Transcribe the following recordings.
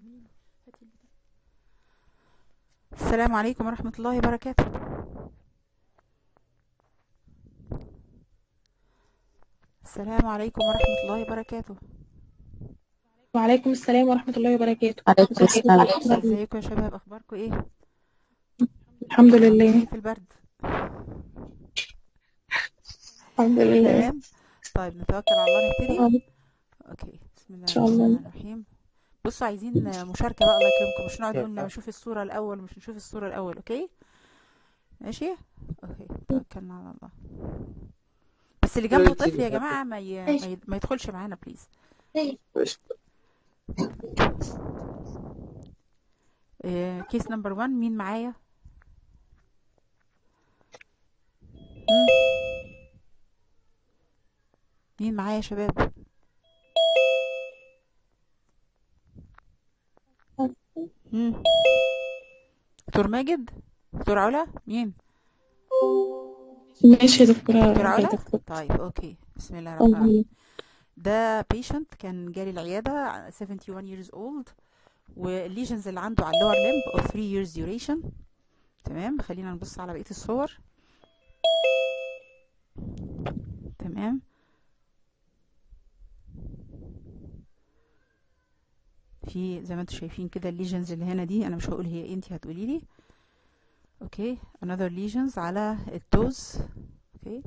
السلام عليكم ورحمة الله وبركاته السلام عليكم ورحمة الله وبركاته وعليكم السلام ورحمة الله وبركاته عليكم ازيك السلام أخبارك إيه؟ ازيكم يا شباب اخباركم ايه الحمد عاملين لله ايه في البرد الحمد لله تمام طيب نتوكل على الله نبتدي آه، اوكي بسم الله إن شاء الله الرحمن الرحيم بصوا عايزين مشاركة بقى الله يكرمكم مش نقعد نقول نشوف الصورة الأول مش نشوف الصورة الأول اوكي ماشي اوكي توكلنا على الله بس اللي جنبه طفل يا جماعة ما ي... ما, ي... ما يدخلش معانا بليز كيس نمبر 1 مين معايا مم. مين معايا يا شباب مم. دكتور ماجد دكتور علا مين ماشي يا دكتورة دكتور علا دكتور طيب اوكي بسم الله الرحمن الرحيم الله ده patient كان جالي العيادة 71 years old والليجنز اللي عنده على اللور limb of 3 years duration تمام خلينا نبص على بقية الصور تمام في زي ما انتم شايفين كده الليجنز اللي هنا دي انا مش هقول هي ايه انتي هتقولي لي اوكي another lesions على التوز اوكي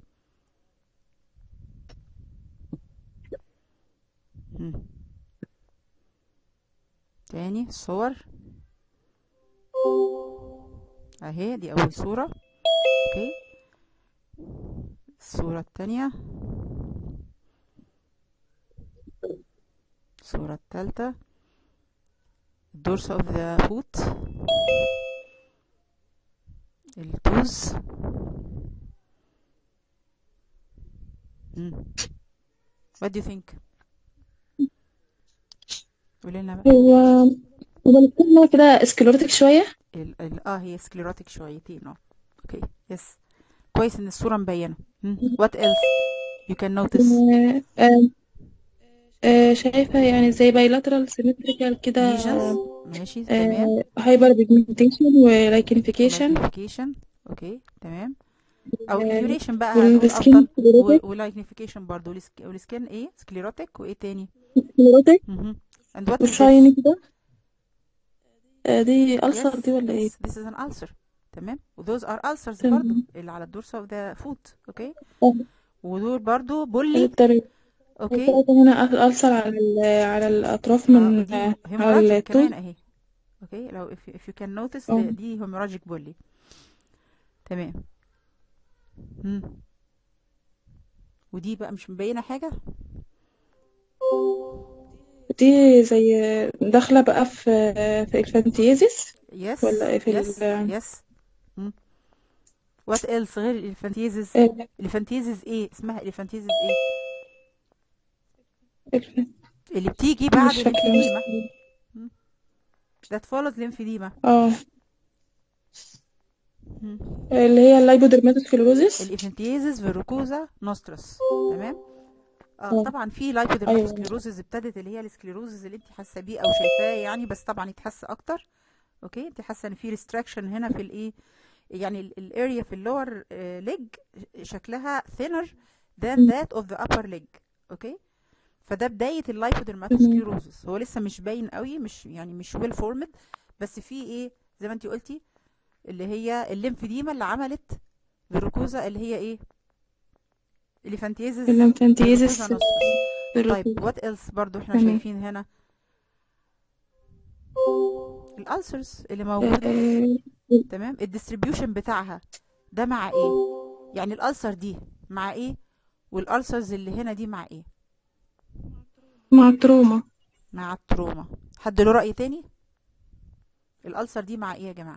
مم. تاني الصور اهي دي اول صورة اوكي الصورة التانية الصورة التالتة الدورس of the foot التوز مم. what do you think قولي لنا بقى هو هو الدكتور إن هو كده اسكليروتيك شوية ال ال اه هي سكليروتيك شويتين اه اوكي يس كويس ان الصورة مبينة مم. what else you can notice آه، آه، آه، شايفة يعني زي بايلاترال سيمتريكال كده lesions ماشي تمام هايبر بيجمنتيشن ولايكنيفيكيشن magnification اوكي تمام او duration بقى هنقول والسكين افضل سكليروتيك ولايكنيفيكيشن برضه والسك- والسكين ايه سكليروتيك وايه تاني سكليروتيك مهم. and what is this وشايني كده آه، دي ألسر yes دي ولا ايه؟ yes this is an ulcer تمام و those are ulcers برضه تمام اللي على الدورس of the foot اوكي آه، ودول برضه بولي الطريق اوكي الطريقة هنا أل- ألسر على ال- على الأطراف اه من ودي آه، على هيموراجيك التوز كمان اهي اوكي لو if, if you can notice اه ده- دي هيموراجيك بولي تمام مم. ودي بقى مش مبينة حاجة دي زي داخلة بقى في في الفانتيزيس يس ولا في يس ال يس وات ايلس غير الفانتيزز ال- الفانتيزز ايه اسمها الفانتيزز ايه الف- اللي بتيجي بعد مش فاكرة الانفيديما that follows الانفيديما اه اللي هي اللايبودرماتوسكلروزيس الانفانتيزز فيروكوزا نوسترس تمام اه اه طبعا في ايوه لايبودرماتوسكليروزز ابتدت اللي هي السكليروزز اللي انت حاسه بيه او شايفاه يعني بس طبعا يتحس اكتر اوكي انت حاسه ان في ريستراكشن هنا في الايه يعني الاريا في اللور ليج شكلها thinner than that of the upper leg اوكي فده بدايه تمام اللايبودرماتوسكليروزس هو لسه مش باين قوي مش يعني مش ويل فورمد بس في ايه زي ما انت قلتي اللي هي الليمفيديما اللي عملت فيروكوزا اللي هي ايه اليفانتيزز الليمفانتيزيس فيروكوزا نوسترس طيب بالركوز وات ايلس برضو احنا تمام شايفين هنا الالسرز اللي موجوده آه، تمام الديستريبيوشن بتاعها ده مع ايه يعني الالسر دي مع ايه والالسرز اللي هنا دي مع ايه مع التروما مع التروما حد له رأي تاني الالسر دي مع ايه يا جماعه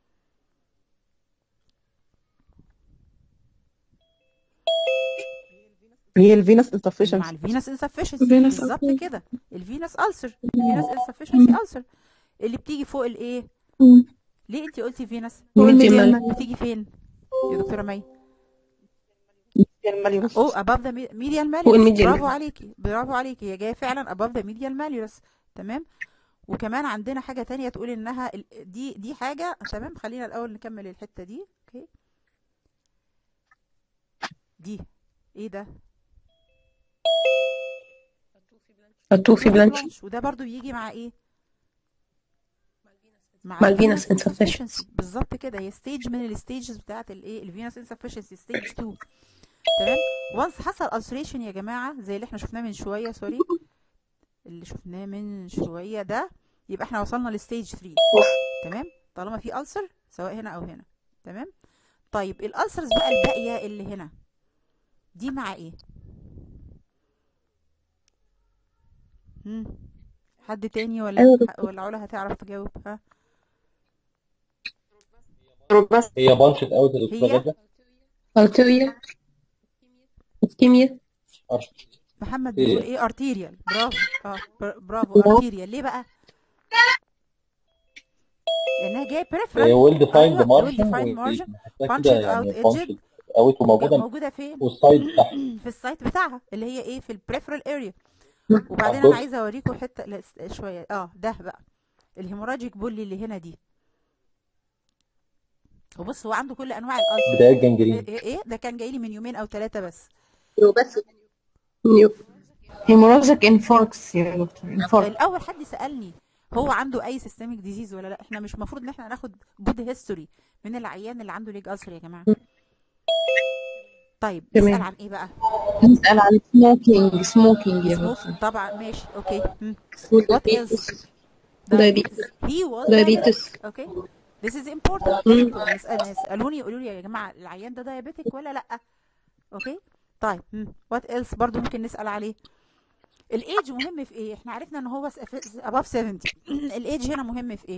هي الفينس مع insufficiency الفينس انسفشنسي فينس بالظبط ألسر كده الفينس ألسر الفينس انسفشنسي ألسر اللي بتيجي فوق الايه ليه انت قلتي فينس فوق ميديال الميديال مال مال بتيجي فين يا دكتوره مي ميديال ماليوس او above the me- medial فوق malleus الميديال برافو مال عليكي برافو عليكي هي جايه فعلا above the medial malleus تمام وكمان عندنا حاجة تانية تقول انها ال- دي دي حاجة تمام خلينا الاول نكمل الحتة دي اوكي دي ايه ده التوفي بلانش بلانش وده برضو بيجي مع ايه مع الفينس الفينس insufficiency. insufficiency. بالظبط كده هي ستيج من الستيجز بتاعت الايه الفينس انسفشنسي ستيج 2 تمام وانس حصل ulceration يا جماعه زي اللي احنا شفناه من شويه سوري اللي شفناه من شويه ده يبقى احنا وصلنا لستيج 3 تمام طالما في ألسر سواء هنا او هنا تمام طيب الألسرز بقى الباقيه اللي هنا دي مع ايه مم. حد تاني ولا أيوة يا ولا علا هتعرف تجاوب ها بس هي بانشت اوت هي الاستاذة التوية الكيمياء محمد إيه؟ بيقول ايه ارتيريال برافو اه بر- برافو برافو. ارتيريال ليه بقى لانها جايه هي بريفرال ويل ديفايند أيوة، well مارجن defined margin. ومحتاجة punched كده out يعني edged. بانشت اوت وموجودة موجوده فين والسايد بتاعها في السايت بتاعها اللي هي ايه في البريفرال اريا مم. وبعدين الجزء. انا عايزه اوريكم حته لا، س- شويه اه ده بقى الهيموراجيك بولي اللي هنا دي وبص هو عنده كل انواع الالسر بداية جنجرين ايه ايه ده كان جاي لي من يومين او ثلاثه بس بس هيموراجيك انفاركس يا دكتور انفاركس الاول حد سالني هو عنده اي سيستميك ديزيز ولا لا احنا مش المفروض ان احنا ناخد جود هيستوري من العيان اللي عنده ليج ألسر يا جماعه طيب تمام. نسال عن ايه بقى نسأل عن سموكينج سموكينج يا سموك دكتور طبعا ماشي اوكي مم. What else? دايبيتس he was diabetic دايبيتس اوكي this is important مم. لازم تبقى نسال يسالوني يقولوا لي يا جماعه العيان ده دايابيتك ولا لا اوكي طيب وات ايلس برضو ممكن نسال عليه الايدج مهم في ايه احنا عرفنا ان هو above 70 الايدج هنا مهم في ايه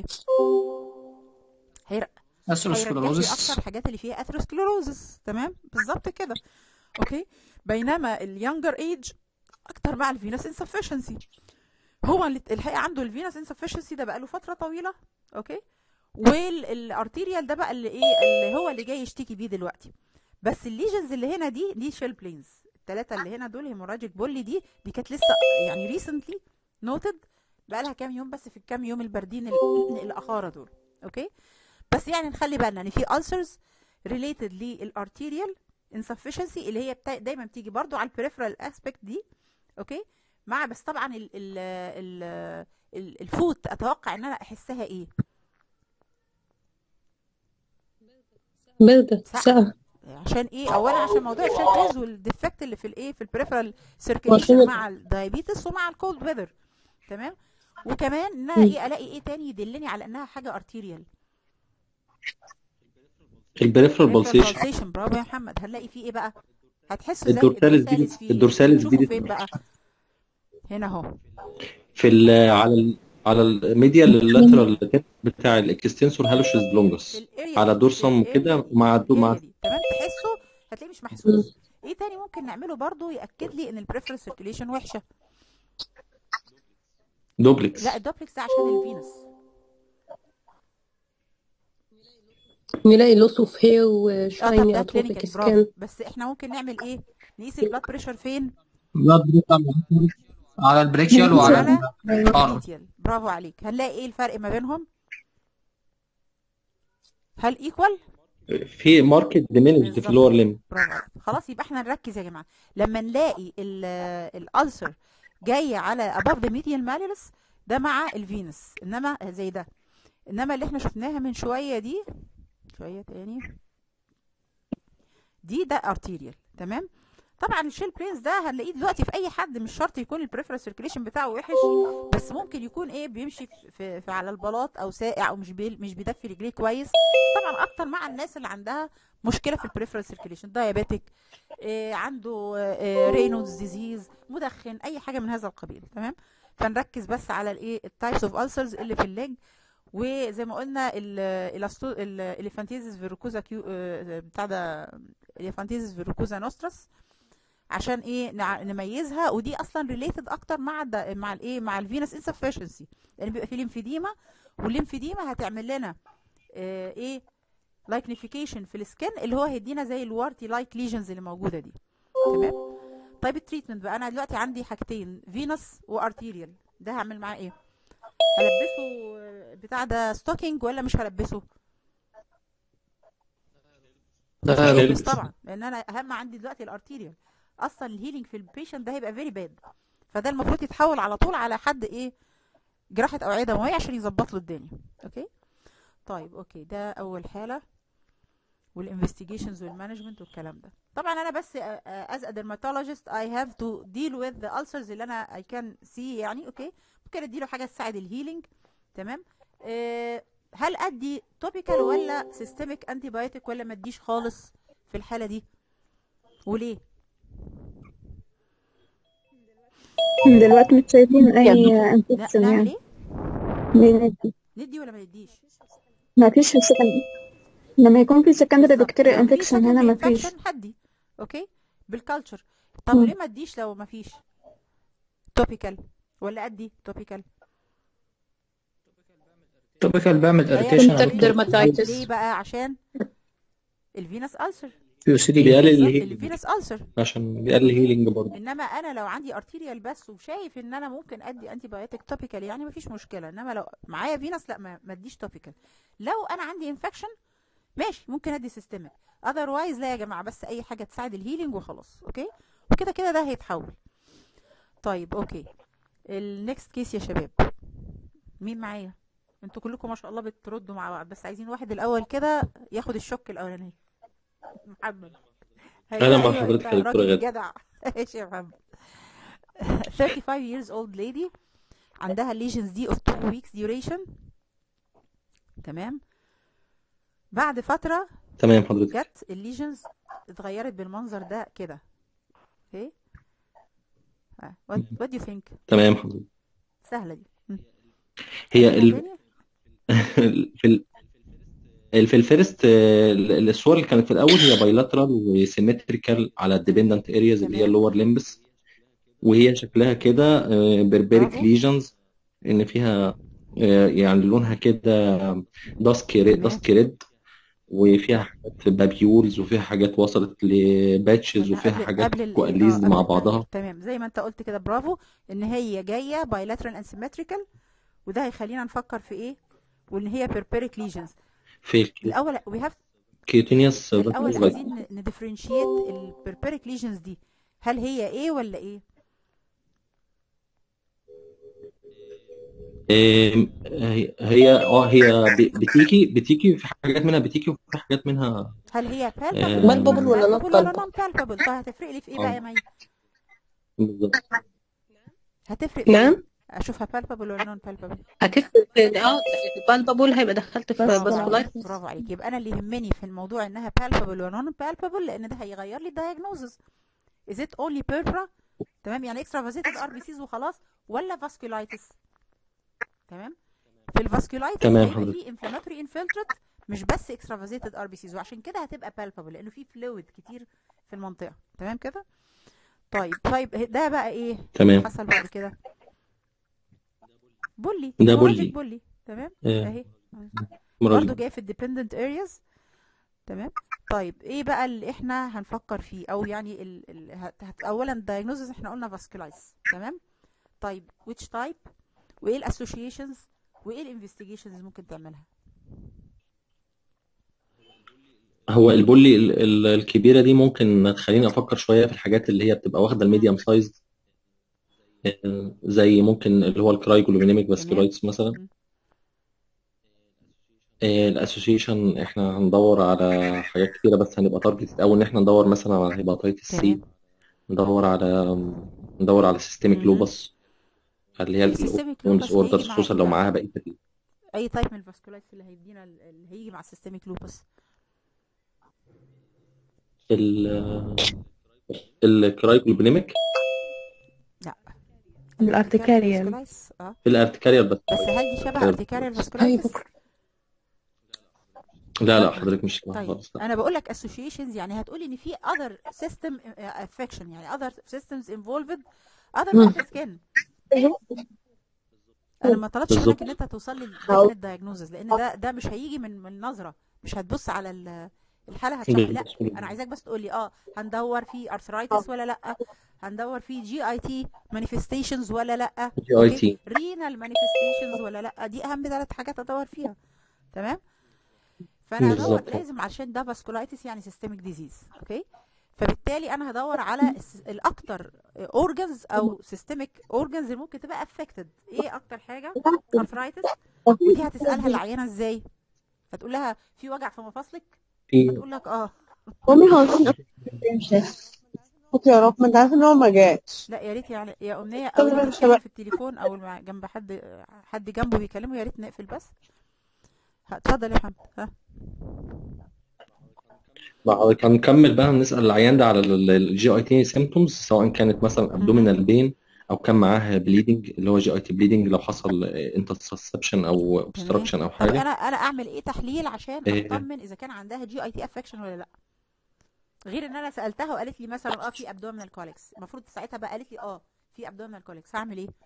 هير- هيرجع لي اثيروسكلروزس اكتر الحاجات اللي فيها اثيروسكليروزس تمام بالظبط كده اوكي بينما اليونجر ايج اكتر مع الفينس انسفشنسي هو اللي الحقيقه عنده الفينس انسفشنسي ده بقى له فتره طويله اوكي والارتيريال ده بقى اللي ايه اللي هو اللي جاي يشتكي بيه دلوقتي بس الليجنز اللي هنا دي دي شيل بلينز الثلاثه اللي هنا دول هيموراجيك بولي دي دي كانت لسه يعني ريسنتلي نوتد بقى لها كام يوم بس في الكام يوم الباردين ال- الاخاره دول اوكي بس يعني نخلي بالنا ان في ulcers related للارتيريال insufficiency اللي هي بتا... دايما بتيجي برضو على البريفرال اسبكت دي اوكي مع بس طبعا ال ال ال ال الفوت اتوقع ان انا احسها ايه باردة سقع. سقع عشان ايه اولا عشان موضوع الشيرتيز والديفكت اللي في الايه في البريفرال سيركيليشن عشان- مع الدايابيتس ومع الكولد ويذر تمام وكمان ان انا ايه الاقي ايه تاني يدلني على انها حاجه ارتيريال البريفرال بالسيشن بالسيشن برافو يا محمد هنلاقي فيه ايه بقى هتحسوا زي الدورساليس دي الدورساليس فيه الدورساليس شوفوا دي فين بقى هنا اهو في ال على ال على الميديال اللاترال بتاع الاكستنسور هالوشيس في لونجس الاريا على دي، دورسم في كده الاريا مع الدو مع الاريا دي تمام تحسه هتلاقيه مش محسوس ايه تاني ممكن نعمله برضو ياكد لي ان البريفرال سيركيليشن وحشه دوبلكس لا الدوبلكس ده عشان الفينس نلاقي لوس اوف هير اه طب وشايني ده اتروبيك كلينيكال سكان برافو بس احنا ممكن نعمل ايه نقيس البلاد بريشر فين بلاد بريشر على البريكيال وعلى على الار الريتيال برافو عليك هنلاقي ايه الفرق ما بينهم هل ايكوال في ماركت ديمينشد في بالظبط. اللور ليم برافو عليك خلاص يبقى احنا نركز يا جماعه لما نلاقي الالسر جايه على above the medial malleolus ده مع الفينس انما زي ده انما اللي احنا شفناها من شويه دي شويه تاني دي ده ارتيريال تمام طبعا الشيل بلينز ده هنلاقيه دلوقتي في اي حد مش شرط يكون البريفرال سيركيليشن بتاعه وحش بس ممكن يكون ايه بيمشي في, في, في على البلاط او ساقع او مش بي مش بيدفي رجليه كويس طبعا اكتر مع الناس اللي عندها مشكله في البريفرال سيركيليشن دايابيتك إيه عنده إيه رينولدز ديزيز مدخن اي حاجه من هذا القبيل تمام فنركز بس على الايه التايبس اوف ulcers اللي في الليج وزي ما قلنا الاليفانتيزيس فيروكوزا كيو آه، بتاع ده اليفانتيزيس فيروكوزا نوسترس عشان ايه نع- نميزها ودي اصلا ريليتد اكتر مع الد... مع الايه مع الفينس انسفشنسي لان بيبقى في ليمفيديما والليمفيديما هتعمل لنا آه ايه لايكنيفيكيشن في السكن اللي هو هيدينا زي الوارتي لايك ليجنز اللي موجوده دي تمام طيب التريتمنت بقى انا دلوقتي عندي حاجتين فينس وارتيريال ده هعمل معاه ايه هلبسه آه، بتاع ده ستوكينج ولا مش هلبسه مش لا هيلبس هيلبس. طبعا لان انا اهم عندي دلوقتي الارتيريال اصلا الهيلينج في البيشنت ده هيبقى فيري باد فده المفروض يتحول على طول على حد ايه جراحة اوعية دموية عشان يظبط له الدنيا اوكي طيب اوكي ده اول حالة والانفستيجيشنز والمانجمنت والكلام ده طبعا انا بس از ا dermatologist I have to deal with the ulcers اللي انا I can see يعني اوكي ممكن اديله حاجة تساعد الهيلينج تمام آه، هل ادي توبيكال ولا سيستميك انتي بايوتيك ولا ما اديش خالص في الحالة دي وليه دلوقتي مش شايفين اي ن- انفكشن نعمل يعني ايه بندي ندي ولا ما نديش ما فيش في السكن لما يكون في secondary بالظبط bacterial لو في infection هنا secondary ما فيش infection هدي اوكي بالكالتشر طب مم. ليه ما اديش لو ما فيش توبيكال ولا ادي توبيكال توبيكال بيعمل هي اريتيشن Contact dermatitis. ليه بقى عشان الفينس ألسر بيوسيدي بيقلل بالظبط الهيلينج الفينس ألسر عشان بيقلل هيلينج برضه انما انا لو عندي ارتيريال بس وشايف ان انا ممكن ادي انتي بايوتيك توبيكال يعني مفيش مشكله انما لو معايا فينس لا ما ما اديش توبيكال لو انا عندي انفكشن ماشي ممكن ادي سيستميك اذروايز لا يا جماعه بس اي حاجه تساعد الهيلينج وخلاص اوكي وكده كده ده هيتحول طيب اوكي النكست كيس يا شباب مين معايا انتوا كلكم ما شاء الله بتردوا مع بعض بس عايزين واحد الاول كده ياخد الشك الاولاني محمد أهلا مع أيوة، حضرتك أنت يا دكتورة راجل غادة. جدع ماشي يا محمد 35 years old lady عندها lesions دي of 2 weeks duration تمام بعد فترة تمام حضرتك جت الليجنز اتغيرت بالمنظر ده كده اوكي ها، what, what do you think تمام حضرتك سهلة دي مم. هي عايزينها ال... تاني؟ في ال... ال- في الفيرست آه، ال- الصور اللي كانت في الاول هي بايلاترال وسيمتريكال على الديبندنت ارياز اللي هي تمام. اللور ليمبس وهي شكلها كده بربريك برافو. ليجنز ان فيها آه، يعني لونها كده داسكي ريد تمام. داسكي ريد وفيها حاجات بابيولز وفيها حاجات وصلت لباتشز قلنا وفيها قبل حاجات قبل ال- كواليز اه مع قبل بعضها تمام زي ما انت قلت كده برافو ان هي جايه بايلاترال اند سيمتريكال وده هيخلينا نفكر في ايه وان هي بيربيريك ليجنز في الاول we have الكيوتينيوس الاول عايزين نديفرنشيت البيربيريك ليجنز دي هل هي ايه ولا ايه إيه، هي هي اه هي ب- بتيجي بتيجي في حاجات منها بتيجي وفي حاجات منها هل هي آه، palpable Palpable ولا not ولا palpable؟ non palpable طيب هتفرق لي في ايه بقى يا مي بالظبط هتفرق في نعم ايه اشوفها palpable ولا non palpable هتفرق في اه البالبابول هيبقى دخلت في برافو باسكولايتس عليك برافو عليك يبقى انا اللي يهمني في الموضوع انها palpable ولا non palpable لان ده هيغير لي diagnosis is it only purpura تمام يعني extravasated RBCs وخلاص ولا vasculitis تمام في الفاسكولايتس تمام هيبقى حضرتك فيه inflammatory infiltrate مش بس extravasated RBCs وعشان كده هتبقى palpable لانه في fluid كتير في المنطقة تمام كده طيب طيب ده بقى ايه تمام حصل بعد كده بولي ده hemorrhagic بولي بولي تمام آه، اهي مراجع برضو جاي في الديبندنت ارياز تمام طيب ايه بقى اللي احنا هنفكر فيه او يعني ال... ال... هت... هت... اولا diagnosis احنا قلنا فاسكولايتس تمام طيب which type وايه الاسوشيشنز وايه الانفستيجيشنز ممكن تعملها هو البولي ال- ال- الكبيرة دي ممكن تخليني أفكر شوية في الحاجات اللي هي بتبقى واخدة مم. الميديم سايز زي ممكن اللي هو الكرايكولومينيميك تمام فاسكولايتس مثلا مم. الاسوشيشن احنا هندور على حاجات كتيرة بس هنبقى تارجت أو إن احنا ندور مثلا على هيباتيتس سي تمام ندور على ندور على سيستميك مهم. لوبس اللي هي في systemic الاوتوميون lupus ديس اوردرز هيجي خصوصا معاك لو بقى معاها بقية ال- اي تايب من الفاسكولايتس اللي هيدينا ال- اللي هيجي مع السيستميك لوبس ال الكرايكولومينيميك لا الارتكاريال فاسكولايتس اه في الارتكاريال بس بس هل دي شبه ارتكاريال فاسكولايتس لا لا حضرتك مش كده طيب خالص لا. انا بقول لك associations يعني هتقولي ان في other system uh, affection يعني other systems involved other مم. than the skin انا ما طلبتش منك بالظبط ان انت توصل لي definite diagnosis لان ده ده مش هيجي من من نظره مش هتبص على ال- الحاله هتشرح لا بالظبط. انا عايزاك بس تقول لي اه هندور في arthritis ولا لا هندور فيه جي اي تي مانيفستيشنز ولا لا جي اي تي رينال مانيفستيشنز ولا لا دي اهم ثلاث حاجات ادور فيها تمام فانا هدور بالظبط. لازم عشان ده فاسكولايتس يعني سيستميك ديزيز اوكي فبالتالي انا هدور على الس- الاكتر اورجنز او سيستميك اورجنز اللي ممكن تبقى افكتد ايه اكتر حاجه ارثرايتس ودي هتسالها العيانه ازاي هتقول لها في وجع في مفاصلك في هتقول لك اه مامي هو في يا رب ما انت عارف ان هو ما جاش لا يا ريت يعني يا امنيه طب او أنا اللي مش بيتكلم هبقى- في التليفون او مع- جنب حد حد جنبه بيكلمه يا ريت نقفل بس اتفضل يا محمد ها بعد كده نكمل بقى نسأل العيان ده على الجي اي تي سيمتومز سواء كانت مثلا ابدومينال بين او كان معاها بليدنج اللي هو جي اي تي بليدنج لو حصل انترسبشن او اوبستراكشن او طب حاجه انا انا اعمل ايه تحليل عشان إيه. اطمن اذا كان عندها جي اي تي افكشن ولا لا غير ان انا سالتها وقالت لي مثلا اه في ابدومينال كوليكس المفروض ساعتها بقى قالت لي اه في ابدومينال كوليكس هعمل ايه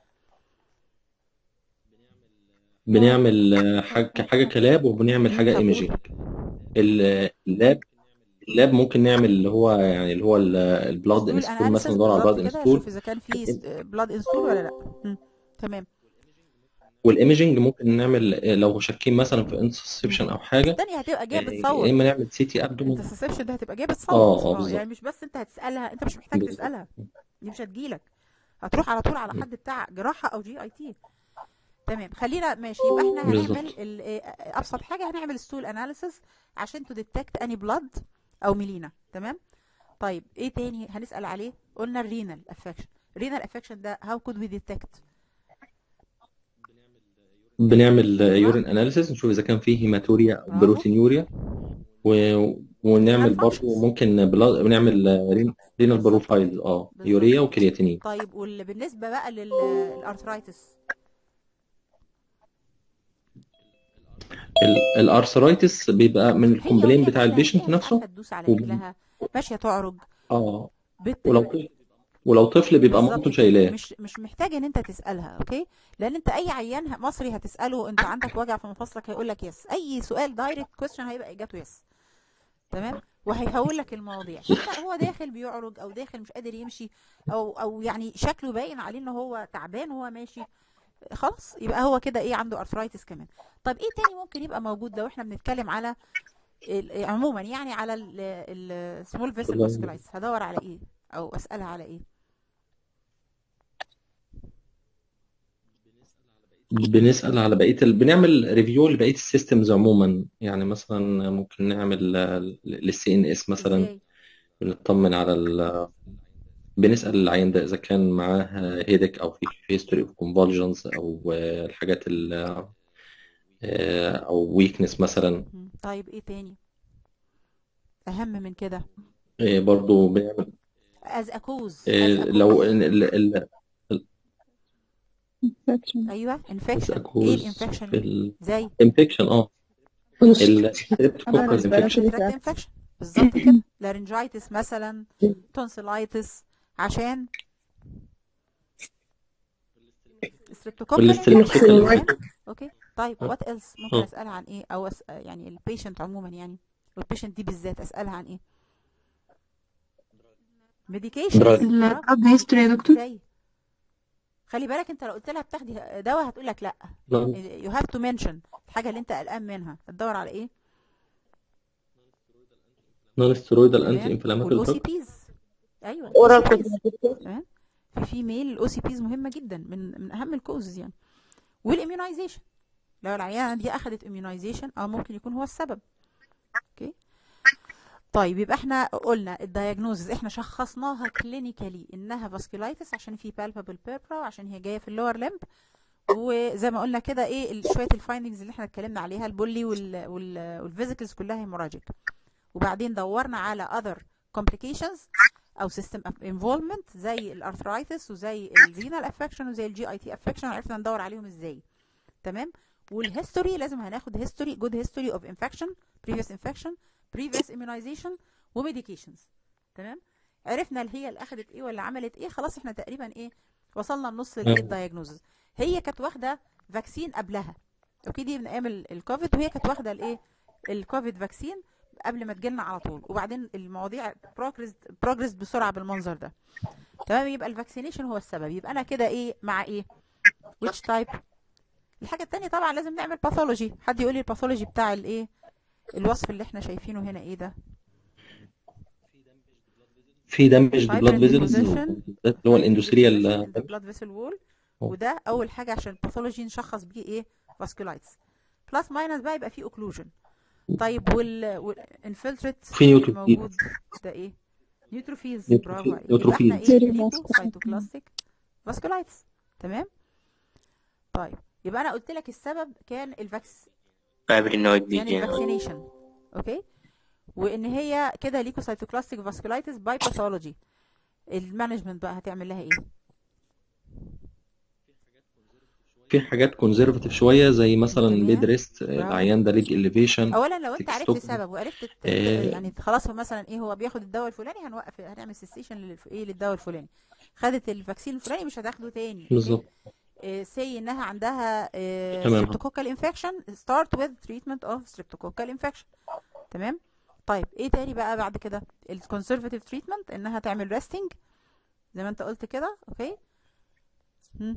بنعمل آه، حاجه حاجه كلاب وبنعمل حاجه طب قول. ايميجينج اللاب اللاب ممكن نعمل اللي هو يعني اللي هو البلاد ستول انستول اناليسيس مثلا ندور على بالظبط البلاد كده انستول اشوف اذا كان في بلاد انستول ولا لا مم. تمام والايميجينج ممكن نعمل آه، لو شاكين مثلا في انترسبشن او حاجه الثانيه هتبقى جايه آه، بتصور يا اما نعمل سي تي ابدومين الانترسبشن ده هتبقى جايه اه بتصوت اه اه بالظبط يعني مش بس انت هتسالها انت مش محتاج بالظبط تسالها دي مش هتجيلك هتروح على طول على حد بتاع جراحه او جي اي تي تمام خلينا ماشي يبقى احنا بالظبط هنعمل ال- آه، ابسط حاجه هنعمل ستول اناليسيس عشان تو ديتكت اني بلاد او ميلينا تمام طيب ايه تاني هنسال عليه قلنا الرينال افكشن الرينال افكشن ده هاو كود وي ديتكت بنعمل ايوه يورين اناليسيس نشوف اذا كان فيه هيماتوريا او برافو بروتينيوريا و... ونعمل رينال برضه فانكشنز ممكن بلاد بنعمل رين... رينال بالظبط بروفايل اه بالظبط يوريا وكرياتينين طيب وبالنسبه بقى للارثرايتس ال- الارثرايتس بيبقى من هي الكومبلين وهي بتاع مالها البيشنت هي مش نفسه عارفه تدوس على وب... رجلها ماشيه تعرج اه بت ولو طفل ولو طفل بيبقى بالظبط مامته كده شايلاه مش مش محتاج ان انت تسالها اوكي لان انت اي عيان ه- مصري هتساله انت عندك وجع في مفاصلك هيقول لك يس اي سؤال دايركت كويستشن هيبقى اجابته يس تمام وهيهول لك المواضيع فانت هو داخل بيعرج او داخل مش قادر يمشي او او يعني شكله باين عليه ان هو تعبان وهو ماشي خلاص يبقى هو كده ايه عنده ارثرايتس كمان طب ايه تاني ممكن يبقى موجود لو احنا بنتكلم على ال- عموما يعني على السمول فيسل فاسكولايتس هدور على ايه او اسالها على ايه بنسأل على بقية ال... بنعمل ريفيو لبقية السيستمز عموما يعني مثلا ممكن نعمل للسي ان اس مثلا ازاي بنطمن على ال... بنسأل العيان ده إذا كان معاه هيدك أو في هيستوري اوف كونفولجنز أو آه، الحاجات ال... آه، أو ويكنس مثلا مم. طيب ايه تاني اهم من كده آه، برضو بنعمل as a cause آه، as a لو cause ال... ال... ال... ايوه as a infection ايه cause الانفكشن في ال زي infection اه ونص الستريبتوكوكال infection tract infection بالظبط كده laryngitis مثلا tonsillitis عشان streptococcal والستريبتوكوكال infection infection تمام اوكي طيب آه. what else ممكن آه. اسالها عن ايه او أس... يعني البيشنت عموما يعني والبيشنت دي بالذات اسالها عن ايه medications دراج برافو البلاد هيستوري يا دكتور زي خلي بالك انت لو قلت لها بتاخدي دواء هتقول لك لا نون you have to mention الحاجه اللي انت قلقان منها هتدور على ايه نون ستيرويدال انتي تمام انفلاماتوري والاو سي دراج بيز ايوه الاو اورال سي بيز كنت تمام في فيميل الاو سي بيز مهمه جدا من من اهم الكوزز يعني والاميونايزيشن لو العيانه دي اخذت اميونايزيشن او ممكن يكون هو السبب اوكي طيب يبقى احنا قلنا الدايجنوزز احنا شخصناها كلينيكالي انها فاسكولايتس عشان في بالبابل بيربرا وعشان هي جايه في اللور لمب وزي ما قلنا كده ايه ال- شويه الفايندنجز اللي احنا اتكلمنا عليها البولي وال وال والفيزيكلز كلها هيموراجيك وبعدين دورنا على other complications او system of involvement زي الارثرايتس وزي الرينال افكشن وزي الجي اي تي افكشن عرفنا ندور عليهم ازاي تمام والهيستوري لازم هناخد هيستوري جود هيستوري اوف انفكشن previous infection previous immunization وميديكيشنز تمام عرفنا اللي هي اللي اخذت ايه ولا عملت ايه خلاص احنا تقريبا ايه وصلنا لنص الدايجنوزز هي كانت واخده فاكسين قبلها اوكي دي من ايام ال- الكوفيد وهي كانت واخده الايه الكوفيد فاكسين قبل ما تجيلنا على طول وبعدين المواضيع بروجرس بروجرس بسرعه بالمنظر ده تمام يبقى الفاكسينيشن هو السبب يبقى انا كده ايه مع ايه which type الحاجه التانية طبعا لازم نعمل باثولوجي حد يقول لي الباثولوجي بتاع الايه الوصف اللي احنا شايفينه هنا ايه ده في دامج بلاد Fiber فيزلز deposition. اللي هو الاندوثيريال بلاد فيسل وول وده اول حاجه عشان الباثولوجي نشخص بيه ايه فاسكولايتس بلس ماينس بقى يبقى فيه اوكلوجن طيب وال والانفلتريت في نيوتروفيل. موجود ده ايه نيوتروفيلز نيوتروفيل- برافو عليك نيوتروفيل. يبقى احنا ايه Very ليكو vascular. سايتوكلاستيك فاسكولايتس تمام طيب يبقى انا قلت لك السبب كان الفاكس فابرينويد كان ديجين الفاكسينيشن اوكي وان هي كده ليكوسايتوكلاستيك فاسكولايتس باي باثولوجي المانجمنت بقى هتعمل لها ايه في حاجات كونزرفتيف شويه زي مثلا تمام. بيد ريست برافو. العيان ده ليج اليفيشن اولا لو انت عرفت تكستوب. السبب وعرفت الت- آه. يعني خلاص هو مثلا ايه هو بياخد الدواء الفلاني هنوقف هنعمل سيستيشن للف... ايه للدواء الفلاني خدت الفاكسين الفلاني مش هتاخده تاني بالظبط سي انها عندها تمام. streptococcal انفكشن ستارت وذ تريتمنت اوف streptococcal انفكشن تمام طيب ايه تاني بقى بعد كده الكونسرفاتيف تريتمنت انها تعمل ريستنج زي ما انت قلت كده اوكي مم.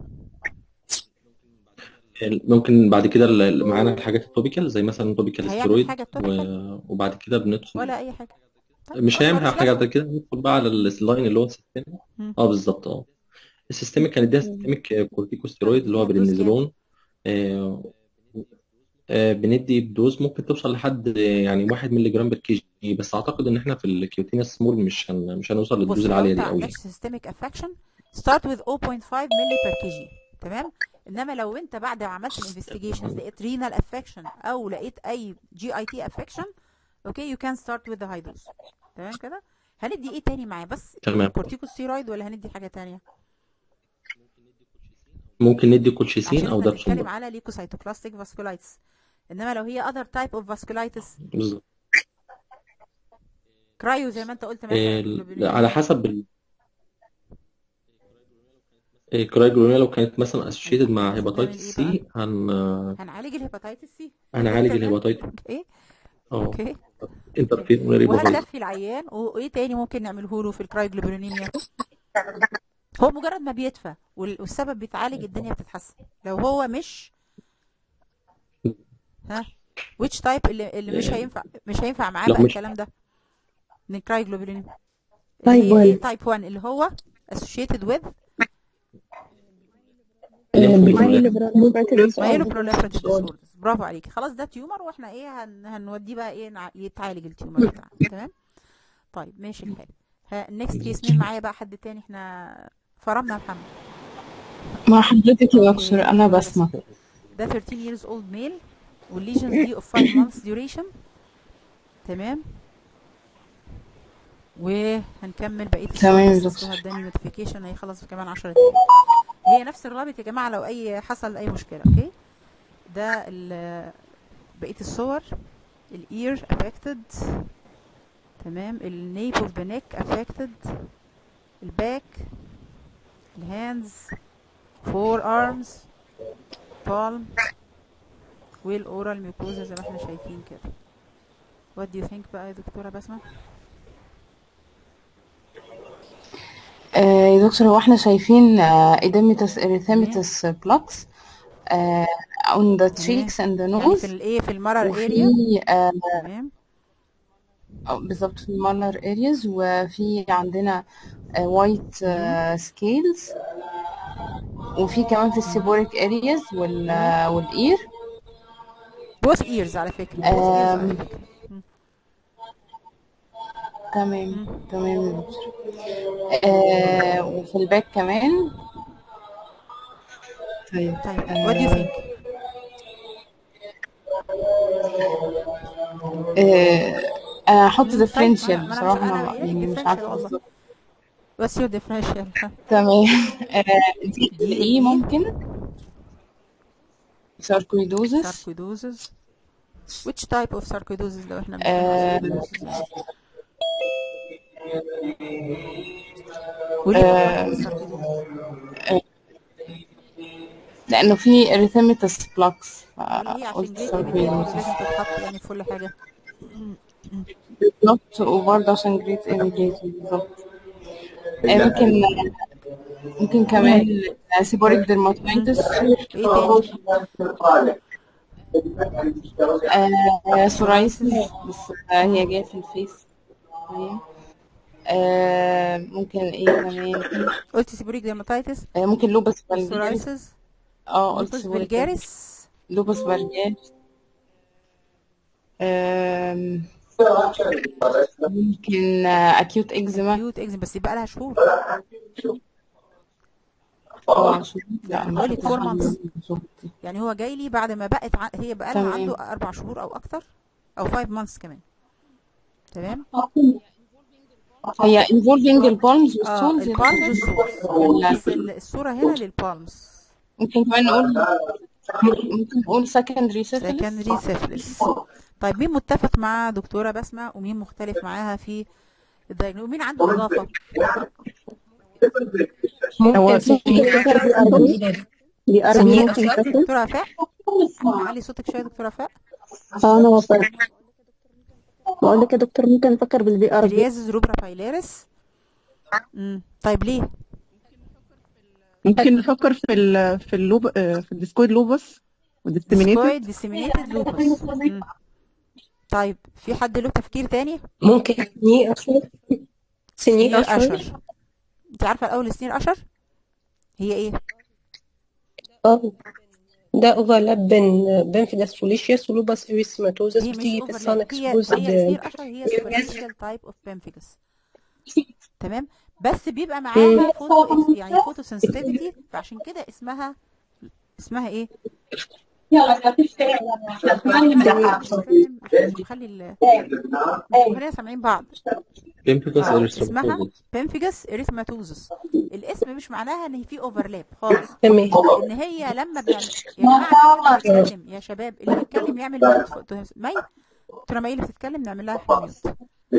ممكن بعد كده ال- ال- معانا الحاجات التوبيكال زي مثلا توبيكال هيعمل ستيرويد حاجة و... topical؟ وبعد كده بندخل ولا اي حاجه طيب مش خلاص هيعمل ملوش حاجه لازمة. بعد كده ندخل بقى على اللاين اللي هو السيستميك مم. اه بالظبط اه السيستميك كان اديها سيستميك كورتيكوستيرويد اللي هو يعني دوز كام؟ برينيزولون آه، آه، بندي بدوز ممكن توصل لحد آه، يعني 1 مللي جرام بر كي جي بس اعتقد ان احنا في الكيوتينيا سمول مش هن... مش هنوصل بص للدوز لو العاليه انت دي قوي عندك systemic affection start with 0.5 مللي per kg تمام انما لو انت بعد ما عملت الانفستيجيشنز لقيت renal affection او لقيت اي جي اي تي affection اوكي you can start with the high dose تمام كده هندي ايه تاني معاه بس تمام كورتيكوستيرويد ولا هندي حاجه تانية ممكن ندي كولشيسين عشان او احنا بنتكلم دابسون على ليكوسايتوكلاستيك فاسكولايتس انما لو هي other type of vasculitis بالظبط كرايو زي ما انت قلت مثلا ال- على حسب ال... الكرايجلونيا لو كانت مثلا اسوشيتد مع هنعمل هيباتيتس ايه بقى؟ سي هن هنعالج الهيباتيتس سي هنعالج تمام؟ الهيباتيتس اوكي اه اوكي انترفيرونري بافايتس وهندفي العيان وايه تاني ممكن نعمله له في الكرايوجلوبولينيميا هو مجرد ما بيدفى وال- والسبب بيتعالج الدنيا بتتحسن لو هو مش ها which type اللي, اللي مش هينفع مش هينفع معاه لا، بقى مش- الكلام ده من الكرايوجلوبولينيميا Type اللي هي ايه one. تايب 1 اللي هو associated with myeloproliferative disorders برافو عليكي خلاص ده تيومر واحنا ايه هن... هنوديه بقى ايه نع- يتعالج التيومر بتاعه تمام طيب ماشي الحال النكست كيس مين معايا بقى حد تاني احنا فرمنا محمد مع حضرتك يا دكتور اوكي أنا أنا بسمة ده 13 years old male والليجنز دي of 5 months duration تمام وهنكمل بقيه تمام يا السؤال بس دكتور. هو اداني نوتيفيكيشن هيخلص كمان 10 دقايق هي نفس الرابط يا جماعه لو اي حصل اي مشكله اوكي ده ال- بقيه الصور الاير affected تمام النيب اوف ذا نيك affected الباك الهاندز فور ارمز بالم والاورال ميوكوزا زي ما احنا شايفين كده what do you think بقى يا دكتوره بسمه آه يا دكتور هو احنا شايفين آه edematous erythematous plaques آه on the تمام cheeks and the يعني nose في الايه في المرر وفي اريا آه تمام أو بالظبط في المالر areas وفي عندنا آه white آه scales وفي كمان في السيبوريك areas وال آه والإير both ears على فكره both ears على آم، فكره مم. تمام مم. تمام يا دكتور آه وفي الباك كمان طيب طيب what do you آه think آه انا هحط مم. طيب ما differential انا ما انا مش بصراحة انا ما قايله لك يعني مش differential عارفة والله بالظبط what's your differential ها تمام آه دي دي ايه الايه ممكن sarcoidosis sarcoidosis which type of sarcoidosis لو احنا بنتكلم آه على sarcoidosis يعني وليه آه بنحط sarcoidosis آه لأنه في erythematous plaques وليه فقلت عشان جريد ايميتيتور sarcoidosis لازم تتحط يعني في كل حاجه بالظبط وبرضه عشان جريت ايميجريشن بالظبط آه، ممكن ممكن كمان سيبوريك ديرماتويتس ايه تاني آه سورايسيس بس آه هي جاية في الفيس شوية. آه ممكن ايه كمان قلت سيبوريك ديرماتيتس آه ممكن لوبس فالجاريس سورايسيس اه قلت لوبس سيبوريك فيلجاريس لوبس فالجاريس آم، ممكن اكيوت اكزيما كيوت اكزم بس يبقى لها شهور اه شو لا انا بقول لك فور مانثس يعني هو جاي لي بعد ما بقت ع... هي بقى لها تمام. عنده اربع شهور او اكتر او فايف مانثس كمان تمام هي involving البالمز اه والسولز البالمز والسورس بس ال- الصوره هنا للبالمز ممكن كمان نقول ممكن نقول secondary syphilis سكندري سيفلس طيب مين متفق مع دكتوره بسمه ومين مختلف معاها في الدايجنوز ومين عنده اضافه هو ممكن في في دي ار بي ثانيه ممكن تفهم دكتوره وفاء علي صوتك شويه دكتوره وفاء اه انا وصلت بقول لك يا دكتور ممكن نفكر بالبي ار بي اليازز روبرا بايلاريس امم طيب ليه ممكن نفكر في ال في اللوب آه، في الديسكويد لوبس والديسيمينيتد ديسكويد ديسيمينيتد لوبس طيب في حد له تفكير تاني ممكن سنين أشهر سنين سنير أشهر اشر انت عارفه الاول سنير اشر هي ايه اه ده اوفرلاب بين بنفيدس فوليشيوس ولوباس اريثماتوزس هي مش بتيجي في اوفرلاب السان هي اكسبوزد هي سنير اشر هي سوبرفيشال تايب اوف بنفيجس تمام بس بيبقى معاها فوتو يعني فوتو سنسيتيفيتي فعشان كده اسمها اسمها ايه خلي ال خلينا سامعين بعض بيمبيكوس اه اسمها اريثروبوزس بنفيجس اريثماتوزس الاسم مش معناها ان في اوفرلاب خالص تمام ان هي لما بيعمل يا جماعه اللي بيتكلم يا شباب اللي بيتكلم يعمل ميوت فوق مي ترى مي اللي بتتكلم نعمل لها احنا ميوت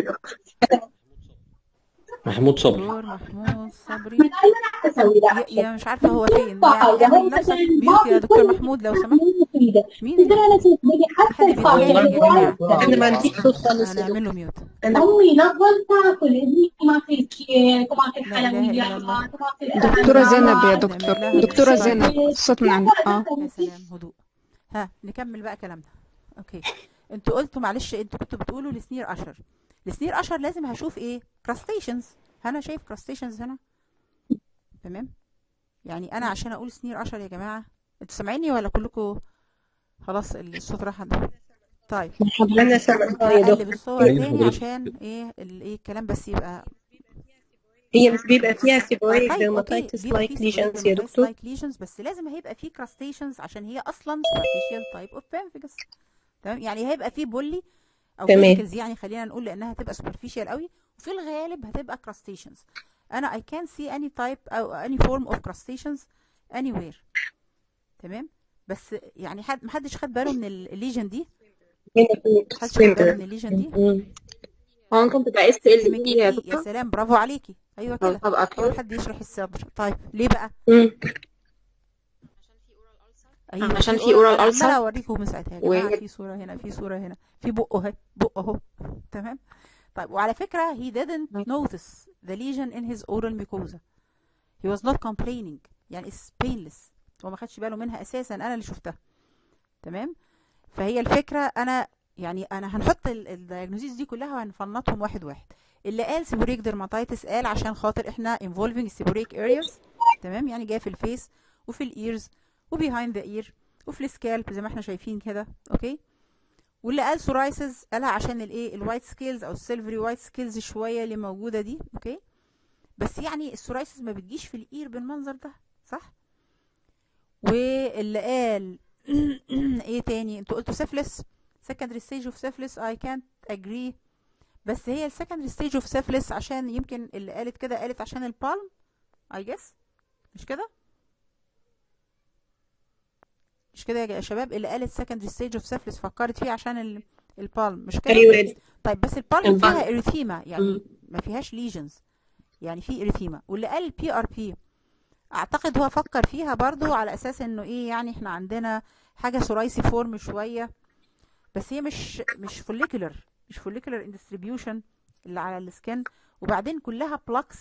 محمود صبري دكتور محمود صبري يا, يا مش عارفه هو فين يعني اعمل نفسك ميوت يا دكتور محمود لو سمحت مين اللي حد بيتكلم يا جماعه انا ما عنديش صوت خالص يا هنعمل له ميوت انا أمي نظل تاكل إذني ما في الكيك وما في لا اله الا الله الحلويات وما في دكتورة زينب يا نعمل دكتور لها دكتورة ميوت زينب الصوت من عندك اه يا سلام هدوء ها نكمل بقى كلامنا اوكي انتوا قلتوا معلش انتوا كنتوا بتقولوا لسنير اشر لسنير اشر لازم هشوف ايه كراستيشنز انا شايف كراستيشنز هنا تمام يعني انا عشان اقول سنير اشر يا جماعه انتوا سامعيني ولا كلكم خلاص الصوت راح عندكم طيب انا سامعها يا هقلب دكتور الصور سامعين تاني حضرتك عشان ايه ال- ايه الكلام بس يبقى هي مش بيبقى فيها سيبويك طيب اوكي ديرماتيتس بيبقى لايك في ليجنز يا دكتور لايك ليجنز بس لازم هيبقى في كراستيشنز عشان هي اصلا superficial تايب اوف بنفيجس تمام يعني هيبقى في بولي او تمام فيزيكلز يعني خلينا نقول لانها هتبقى superficial قوي وفي الغالب هتبقى crustaceans انا I can see any type او any form of crustaceans anywhere تمام بس يعني حد محدش خد باله من الليجن دي هنا في محدش خد باله من سويمبر الليجن دي هو ممكن تبقى اس ال سمك اي يا يا دكتور سلام برافو عليكي ايوه كده طب اول اكتر حد يشرح الصدر طيب ليه بقى ايوه عشان في في اورال اورال انا ألسر عماله اوريكم من ساعتها يا و جماعه في صوره هنا في صوره هنا في بق اهي بق اهو تمام طيب وعلى فكره he didn't notice the lesion in his oral mucosa he was not complaining يعني it's painless هو ما خدش باله منها اساسا انا اللي شفتها تمام فهي الفكره انا يعني انا هنحط الدياجنوزيز دي كلها وهنفنطهم واحد واحد اللي قال سيبوريك ديرماتيتس قال عشان خاطر احنا involving سيبوريك areas تمام يعني جايه في الفيس وفي الايرز وبيهايند ذا اير وفي السكالب زي ما احنا شايفين كده اوكي واللي قال سورايسز قالها عشان الايه الوايت سكيلز او السيلفري وايت سكيلز شويه اللي موجوده دي اوكي بس يعني السورايسز ما بتجيش في الاير بالمنظر ده صح واللي قال ايه تاني انتوا قلتوا سيفلس secondary stage of syphilis I can't agree بس هي السكندري ستيج اوف syphilis عشان يمكن اللي قالت كده قالت عشان البالم I guess مش كده مش كده يا شباب اللي قالت secondary stage of syphilis فكرت فيه عشان ال- البالم مش كده ايوه طيب بس البالم فيها البالم اريثيما يعني مم. ما فيهاش ليجنز يعني في اريثيما واللي قال البي ار بي اعتقد هو فكر فيها برضو على اساس انه ايه يعني احنا عندنا حاجه ثرايسي فورم شويه بس هي مش مش فوليكولر مش فوليكولر ان ديستريبيوشن اللي على السكن وبعدين كلها بلاكس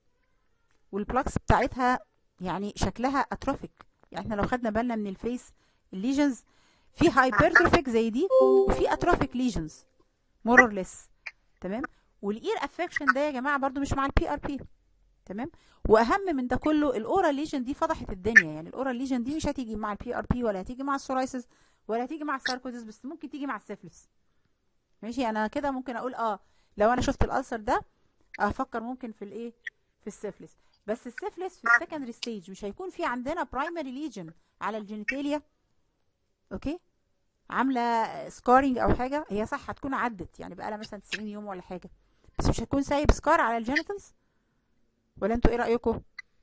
والبلاكس بتاعتها يعني شكلها اتروفيك يعني احنا لو خدنا بالنا من الفيس الليجنز في هايبرتروفيك زي دي وفي اتروفيك ليجنز مور اور ليس تمام والاير افكشن ده يا جماعه برضو مش مع البي ار بي تمام واهم من ده كله الاورال ليجن دي فضحت الدنيا يعني الاورال ليجن دي مش هتيجي مع البي ار بي ولا هتيجي مع السورايسز ولا هتيجي مع الساركوزيس بس ممكن تيجي مع السيفلس ماشي انا كده ممكن اقول اه لو انا شفت الالسر ده افكر ممكن في الايه في السيفلس بس السيفلس في السكندري ستيج مش هيكون في عندنا برايمري ليجن على الجينيتاليا اوكي عامله سكارينج او حاجه هي صح هتكون عدت يعني بقى لها مثلا 90 يوم ولا حاجه بس مش هتكون سايب سكار على الجينيتالز ولا انتوا ايه رايكم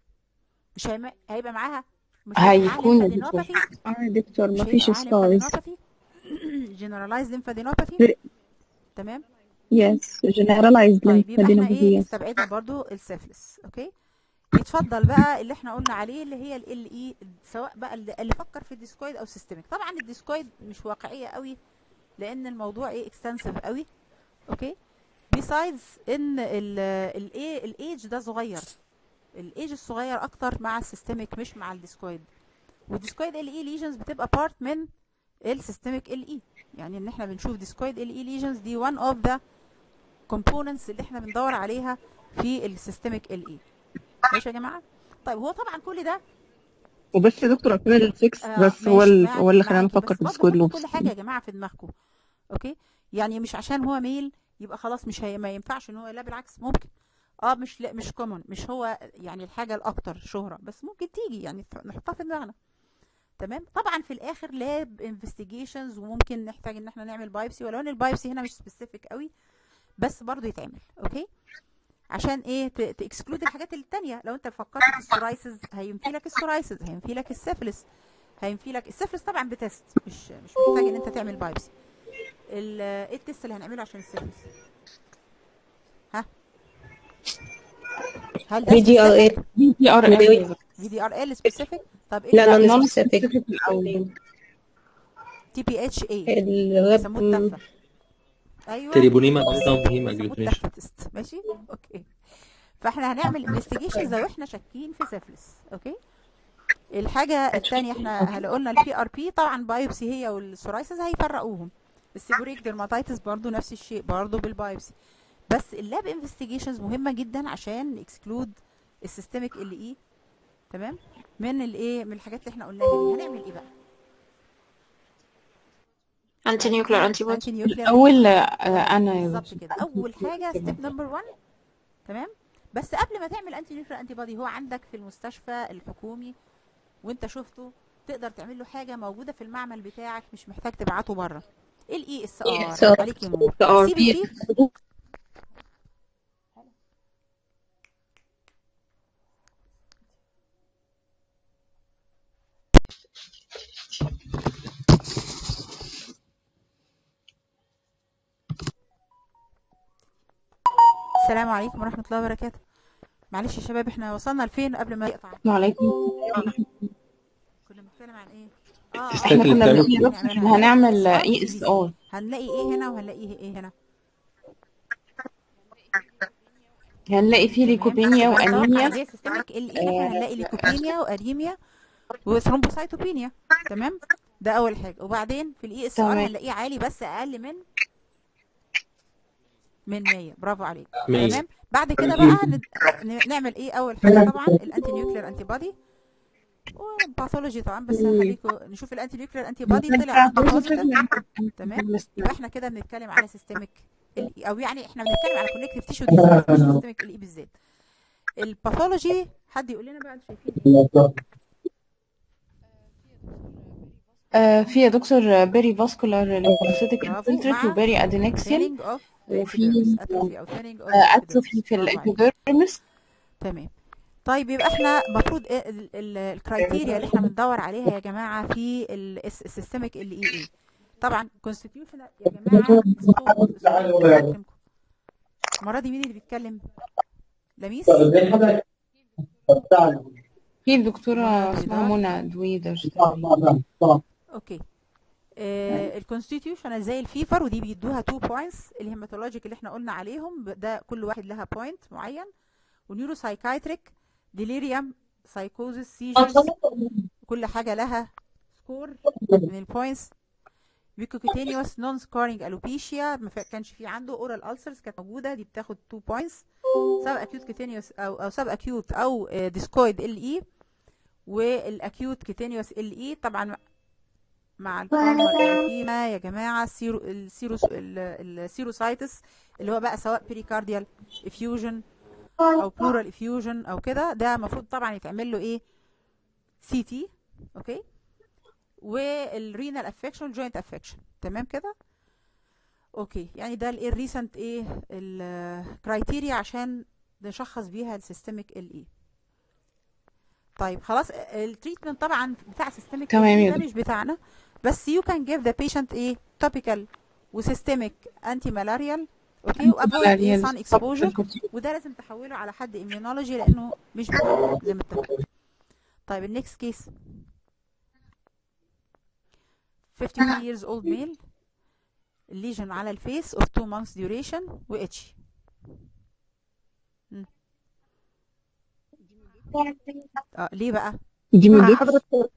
مش هيم... هيبقى معاها مش هيبقى معاها هيكون يا دكتور ليمفادينوباثي اه يا دكتور مش مفيش هيبقى معاها سكارز ليمفادينوباثي جنرالايز ليمفادينوباثي تمام يس generalized طيب يبقى احنا ايه lymphadenopathy yes استبعدنا برضو السيفلس اوكي يتفضل بقى اللي احنا قلنا عليه اللي هي ال اي سواء بقى اللي, اللي فكر في الديسكويد او سيستميك طبعا الديسكويد مش واقعيه قوي لان الموضوع ايه اكستنسيف قوي اوكي بيسايدز ان الايه الايج ده صغير الايج الصغير اكتر مع السيستميك مش مع الديسكويد والديسكويد ال اي ليجنز بتبقى بارت من السيستميك ال اي يعني ان احنا بنشوف ديسكويد ال اي ليجنز دي one of the components اللي احنا بندور عليها في السيستميك ال اي ماشي يا جماعه طيب هو طبعا كل ده وبس يا دكتور اعتبر السكس آه بس هو ماشي ال... معاك هو اللي خلانا معاكي نفكر بس في برضه السكويد حطوا لوبس كل حاجه يا جماعه في دماغكم اوكي يعني مش عشان هو ميل يبقى خلاص مش هي ما ينفعش ان هو لا بالعكس ممكن اه مش لا مش كومون مش هو يعني الحاجه الاكتر شهره بس ممكن تيجي يعني نحطها في دماغنا تمام طبعا في الاخر لاب انفستيجيشنز وممكن نحتاج ان احنا نعمل بايبسي ولو ان البايبسي هنا مش سبيسيفيك قوي بس برضه يتعمل اوكي عشان ايه تاكسكلود الحاجات التانية لو انت فكرت في السورايسز هينفي لك السورايسز هينفي لك السيفلس هينفي لك السيفلس طبعا بتست مش مش محتاج ان انت تعمل بايبسي ال- ايه التست اللي هنعمله عشان السيفلس ها هل ده في دي ار سبيسيفيك ال دي ار ال في دي ار ال سبيسيفيك طب ايه لا اللي نون نون سبيسيفيك سبيسيفيك الاول تي بي اتش اي الويب بيسموه التفه ايوه تريبونيما بيساوي بيسموه هيما جلوتينيشن التفه تيست ماشي اوكي فاحنا هنعمل انفستيجيشن لو احنا شاكين في سيفلس اوكي الحاجه الثانيه احنا هل قلنا البي ار بي طبعا بايوبسي هي والسورايسز هيفرقوهم السيبوريك ديرماتيتس برضو نفس الشيء برضو بالبايوبسي بس اللاب انفستيجيشنز مهمه جدا عشان اكسكلود السيستميك ال اي تمام من الايه من الحاجات اللي احنا قلناها دي هنعمل ايه بقى انتي نيوكلير انتي بودي انتي نيوكلير الاول آه، انا يا بالظبط دكتور. كده اول حاجه ستيب نمبر 1 تمام بس قبل ما تعمل انتي نيوكلير انتي بودي هو عندك في المستشفى الحكومي وانت شفته تقدر تعمل له حاجه موجوده في المعمل بتاعك مش محتاج تبعته بره الاي اس ار عليك يا نور ار سي بي سي السلام عليكم ورحمه الله وبركاته معلش يا شباب احنا وصلنا لفين قبل ما يقطع وعليكم كنا بنتكلم عن ايه اه التستات احنا اللي كنا بتعمل بنقول يا دكتور نعملها احنا هنعمل ESR اي اس CBC. ار هنلاقي ايه هنا وهنلاقي ايه هنا هنلاقي فيه تمام ليكوبينيا يبقى سواء وانيميا عمليه سيستميك ال اي احنا هنلاقي ليكوبينيا وانيميا وثرومبوسايتوبينيا تمام ده اول حاجه وبعدين في الاي اس ار تمام هنلاقيه عالي بس اقل من من 100 برافو عليك 100 تمام بعد كده بقى ند... ن- نعمل ايه اول حاجه طبعا الانتي نيوكلير انتي بودي وباثولوجي طبعا بس هخليكم نشوف الانتي نيوكلير انتي بودي طلع عنده بوزيتيف تمام يبقى احنا كده بنتكلم على سيستميك او يعني احنا بنتكلم على كونكتيف تيشو ديزيز مش سيستميك الاي بالذات الباثولوجي حد يقول لنا بقى شايفين ايه آه في يا دكتور بيري فاسكولار ليمفوسيتك برافو انفلتريت مع وبيري ادينكسيال ثيننج اوف وفي الابيديرمس اتروفي او ثيننج اوف آه اتروفي في الابيديرمس برافو عليك الابيديرمس تمام طيب يبقى احنا المفروض الكرايتيريا اللي احنا بندور عليها يا جماعه في السيستميك ال اي اي طبعا كونستيتيوشنال يا جماعه صوت صوت بيكلمكم المره دي مين اللي بيتكلم لميس في الدكتورة منى اسمها دويدار منى دويدر تقريبا اوكي الكونستيتيوشنال زي الفيفر ودي بيدوها 2 بوينتس الهيماتولوجيك اللي احنا قلنا عليهم ب- ده كل واحد لها بوينت معين ونيورو سايكايتريك ديليريوم سايكوزس سيجرز كل حاجه لها سكور من البوينتس بيكوكيتينيوس نون سكورينج الوبيشيا ما فا- كانش في عنده اورال السرز كانت موجوده دي بتاخد 2 بوينتس سب اكيوت كيتينيوس او او سب اكيوت او ديسكويد ال اي والاكيوت كيتينيوس ال اي طبعا مع الكارما يا جماعه السيرو السيرو السيروسايتس اللي هو بقى سواء بيريكارديال افيوجن او بلورال افيوجن او كده ده المفروض طبعا يتعمل له ايه سي تي اوكي والرينال افكشن جوينت افكشن تمام كده اوكي يعني ده الايه الريسنت ايه الكرايتيريا عشان نشخص بيها السيستميك ال اي طيب خلاص التريتمنت طبعا بتاع سيستميك تمام يا ده مش بتاعنا بس you can give the patient ايه topical وسيستميك انتي مالاريال اوكي وافويد ايه sun exposure وده لازم تحوله على حد immunology لانه مش بتاعنا زي ما اتفقنا طيب النكست كيس 53 years old male lesion على الفيس of 2 months duration و itchy مم. اه ليه بقى دي مع موديل حضرتك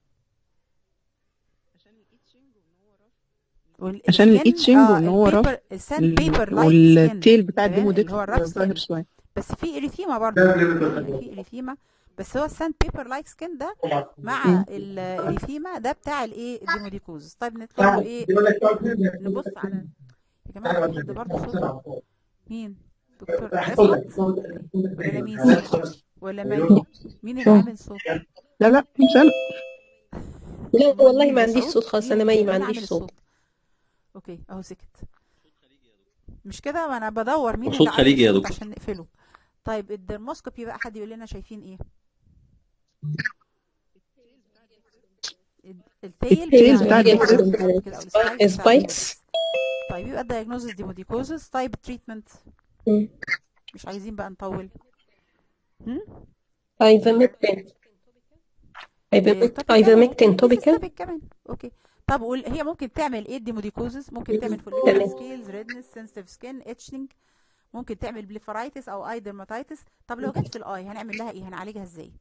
عشان الايتشنج وان هو رف الساند بيبر لايك والتيل بتاع تمام الديموديك اللي هو الرف ظاهر سكين شويه بس في اريثيما برضه يعني في اريثيما بس هو الساند بيبر لايك سكين ده مع الاريثيما ده بتاع الايه الديموديكوز طيب نطلع له ايه نبص على يا جماعه في حد برضه صوت مين دكتور اسمت ولا مين ولا مي مين اللي عامل صوت لا لا مش انا لا والله ما مين عنديش مسعود صوت خالص مين انا مي ما اللي عنديش عامل صوت الصوت اوكي اهو سكت مش كده ما انا بدور مين صوت اللي عامل خليجي يا الصوت دكتور عشان نقفله طيب الدرموسكوبي بقى حد يقول لنا شايفين ايه ال- التيل التيل بتاع بتاع الديموديك الديموديكوز كده او السبايكس بتاع سبايكس الديموديكوز طيب يبقى الدايجنوزس ديموديكوزس طيب التريتمنت مش عايزين بقى نطول هم؟ ايفاميكتين إيه توبيكال ايفاميكتين توبيكال وسيستميك كمان اوكي طب وال- هي ممكن تعمل ايه الديموديكوزس ممكن تعمل فوليكولار تمام سكيلز ريدنس سنسيتيف سكين اتشنج ممكن تعمل بليفرايتس او اي ديرماتيتس طب لو جت في الاي هنعمل لها ايه هنعالجها ازاي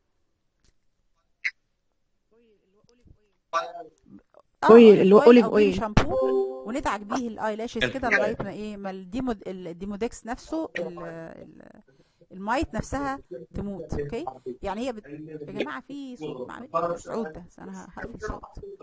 اه اويل اللي هو اوليف اوليف اويل او بيبي اويل شامبو وندعك بيه الاي لاشز كده لغايه ما ايه ما الديمو الديمودكس نفسه ال ال المايت نفسها تموت اوكي يعني هي بت... يا جماعه في صوت معلش دكتور سعود ده بس انا هقفل صوت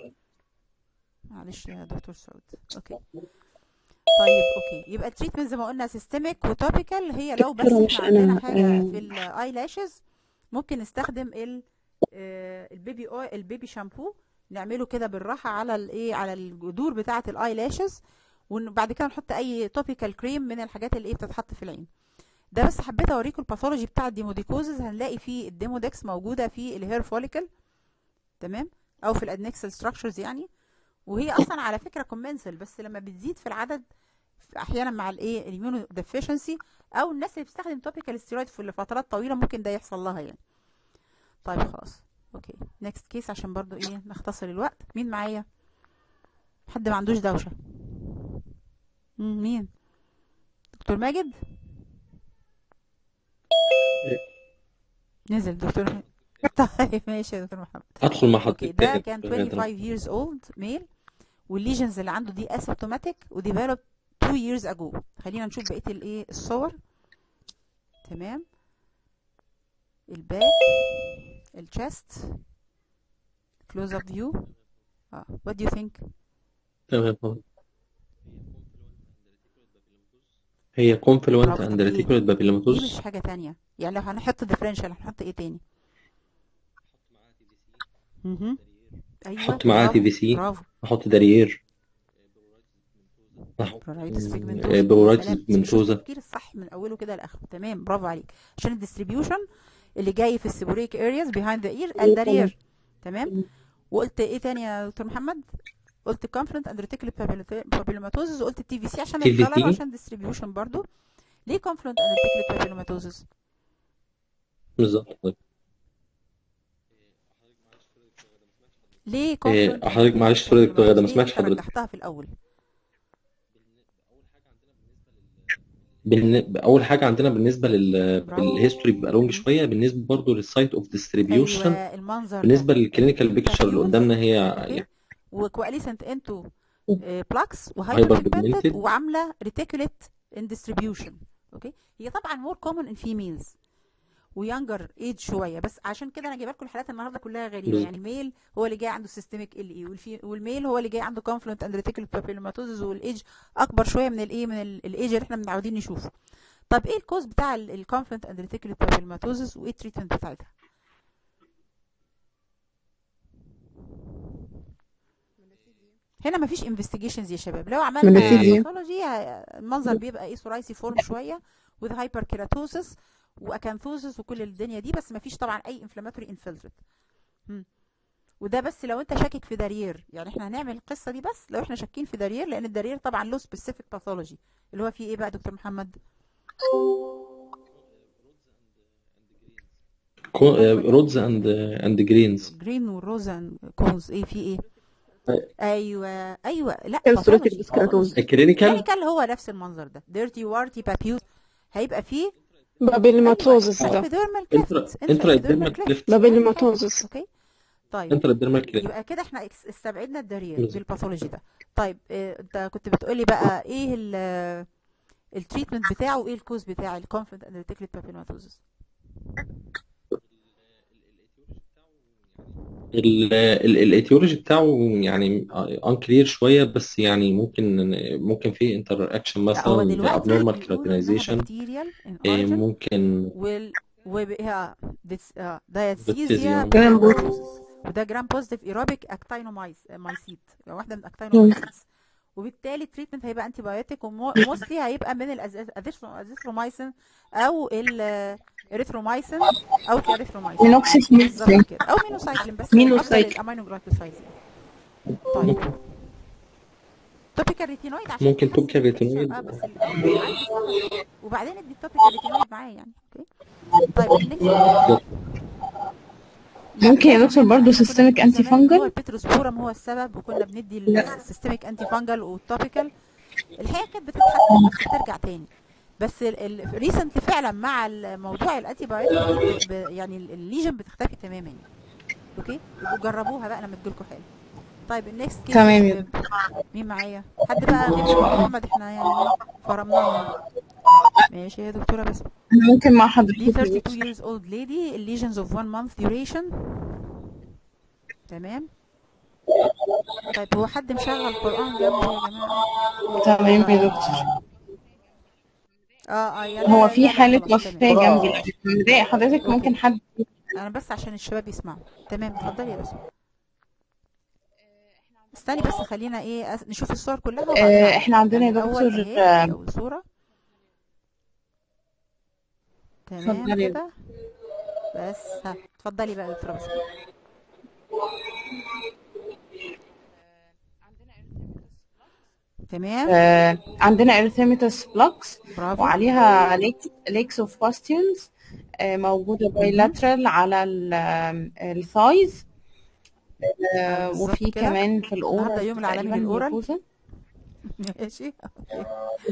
معلش يا دكتور سعود اوكي طيب اوكي يبقى التريتمنت زي ما قلنا سيستميك وتوبيكال هي لو بس دكتورة احنا مش عندنا أنا حاجه آه، في الاي لاشز ممكن نستخدم ال آه، البيبي أوي البيبي شامبو نعمله كده بالراحه على الايه على الجذور بتاعه الاي لاشز وبعد كده نحط اي توبيكال كريم من الحاجات اللي ايه بتتحط في العين ده بس حبيت اوريكم الباثولوجي بتاع الديموديكوزز هنلاقي فيه الديمودكس موجوده في الهير فوليكل تمام او في الادنكسال ستراكشرز يعني وهي اصلا على فكره كومنسل بس لما بتزيد في العدد احيانا مع الايه الاميونو ديفيشنسي او الناس اللي بتستخدم توبيكال ستيرويد في لفترات طويله ممكن ده يحصل لها يعني طيب خلاص اوكي نيكست كيس عشان برضو ايه نختصر الوقت مين معايا حد ما عندوش دوشه مم، مين دكتور ماجد نزل دكتور ماجد. طيب ماشي يا دكتور محمد ادخل مع اوكي حضرتك ده تاني كان غدا 25 years old male والليجنز اللي عنده دي asymptomatic وديفلوب 2 years ago خلينا نشوف بقيه الايه الصور تمام الباك الشست close up view اه what do you think تمام هي كونفلوينت برافو اند طب ايه ريتيكولار دي بابيلوماتوز مش حاجه تانية يعني لو هنحط differential هنحط ايه تاني مهم. ايوه احط معاها تي برافو في سي برافو احط دارير صح برورايتس مم، بيجمنتوزا يا برورايتس سلام شوف بيجمنتوزا التفكير الصح من اوله كده لاخره تمام برافو عليك عشان الديستريبيوشن اللي جاي في السيبوريك ارياز بيهايند ذا اير أيوة تمام الدارير تمام وقلت ايه تاني يا دكتور محمد قلت كونفرنت اند ريتيكولار بابيلوماتوزز وقلت التي في سي عشان تي في الكلر سي وعشان ديستريبيوشن برضو ليه كونفرنت اند ريتيكولار بابيلوماتوزز بالظبط ليه إيه، confluent حضرتك معلش سوري يا دكتور غادة ما ليه سمعتش انت حضرتك رجحتها في الاول بالن- اول حاجه عندنا بالنسبه لل برافو بالهيستوري بيبقى لونج شويه بالنسبه برضو للسايت اوف ديستريبيوشن ايوه المنظر ده بالنسبه للكلينيكال بيكتشر اللي بابيولز قدامنا هي اوكي وكواليسنت انتو بلاكس هايبر وهايبر بيجمنتد بيجمنتد وعامله ريتيكوليت ان ديستريبيوشن اوكي هي طبعا مور كومن ان فيميلز ويانجر ايج شويه بس عشان كده انا جايبه لكم الحالات النهارده كلها غريبه يعني الميل هو اللي جاي عنده سيستميك ال اي والميل هو اللي جاي عنده كونفلونت اند ريتيكوليت بابيلوماتوزز والايج اكبر شويه من الايه من الايج اللي احنا متعودين نشوفه طب ايه الكوز بتاع الكونفلونت اند ريتيكوليت بابيلوماتوزز وايه التريتمنت بتاعتها هنا مفيش انفستيجيشنز يا شباب لو عملنا منافيديا باثولوجي المنظر بيبقى ايه سورايسي فورم شويه with hyperkeratosis واكانثوزس وكل الدنيا دي بس مفيش طبعا اي inflammatory infiltrate مم. وده بس لو انت شاكك في دارير يعني احنا هنعمل القصه دي بس لو احنا شاكين في دارير لان الدارير طبعا له سبيسيفيك باثولوجي اللي هو فيه ايه بقى دكتور محمد رودز اند اند جرينز جرين والروزا كونز ايه في ايه ايوه ايوه لا كالسوليتيك باثولوجي ديسكراتوز الكلينيكال كلينيكال هو نفس المنظر ده ديرتي وارتي بابيوز هيبقى فيه ايوه بابيلماتوزس ده انفيديرمال انترا كليفت انترا انفيديرمال اديرمال كليفت كليفت اهم حاجه بابيلماتوزس اوكي طيب انترا اديرمال كليفت يبقى كده احنا اكس- استبعدنا الدارير بالظبط بالباثولوجي ده طيب اه انت كنت بتقولي بقى ايه ال التريتمنت بتاعه وايه الكوز بتاع الكونفلنت اند ريتيكوليت بابيلوماتوزس ال- ال- الايتيولوجي بتاعه يعني انكلير شويه بس يعني ممكن ممكن في انتر اكشن لا هو مثلا دلوقتي abnormal بيقولوا انها keratinization بكتيريال ان إيه، اوريجن ممكن وال وبها ديس آه دايثيزيا ديسيزيا جرام بوست بابيلوماتوزس وده جرام بوزيتيف ايروبيك اكتاينومايسيت واحده من الاكتاينومايسيتس وبالتالي التريتمنت هيبقى انتي بايوتيك وموستلي هيبقى من الازيثرومايسين او الاريثرومايسين او الاريثرومايسين مينوكسيديل بالظبط كده او مينوسايكلين بس افضل مينوسايكل الامينو جلايكوسايدز طيب توبيكال ريتينويد عشان ممكن تحسن توبيكال البيكتشر ريتينويد اه بس ال- عادي. وبعدين ادي التوبيكال ريتينويد معاه يعني اوكي طيب النكست لا ممكن يا لازم دكتور نبدا برضه احنا كنا سيستميك بنقول انتي زمان ان هو فانجل البيتروسبورم هو السبب وكنا بندي السيستميك انتي فانجل والتوبيكال الحقيقه كانت بتتحسن بس بترجع تاني بس ريسنت فعلا مع الموضوع الانتي بايوتيك ب- ب- يعني ال- الليجن بتختفي تماما يعني اوكي يبقوا جربوها بقى لما تجيلكوا حلو طيب النكست كيس يا تمام يا شباب مين معايا حد بقى غير دكتور محمد احنا يعني فرمناهم ماشي يا دكتوره بس ممكن مع دي حضرتك يا 32 دكتور years old lady lesions of one month duration تمام طيب هو حد مشغل قرآن جنبه يا جماعة تمام يا طيب دكتور اه اه يا هو لا في يا لا حالة خلاص وفاة تمام جنبي مضايق حضرتك ممكن اوكي حد انا بس عشان الشباب يسمعوا تمام اتفضلي يا بسمة استني بس خلينا ايه أس... نشوف الصور كلها وبعدين آه، اعلق احنا عندنا يعني يا الاول دكتور اهي آه، دي اول صورة تمام اتفضلي كده بس ها اتفضلي بقى يا دكتورة بسمة تمام آه، عندنا اريثيماتوس بلوكس برافو وعليها ليكس اوف باستيولز موجودة مهم. بايلاترال على الثايز اه بالظبط وفي كده كمان في النهارده الأورال يوم العالمي تقريبا للأورال ميوكوزا ماشي اوكي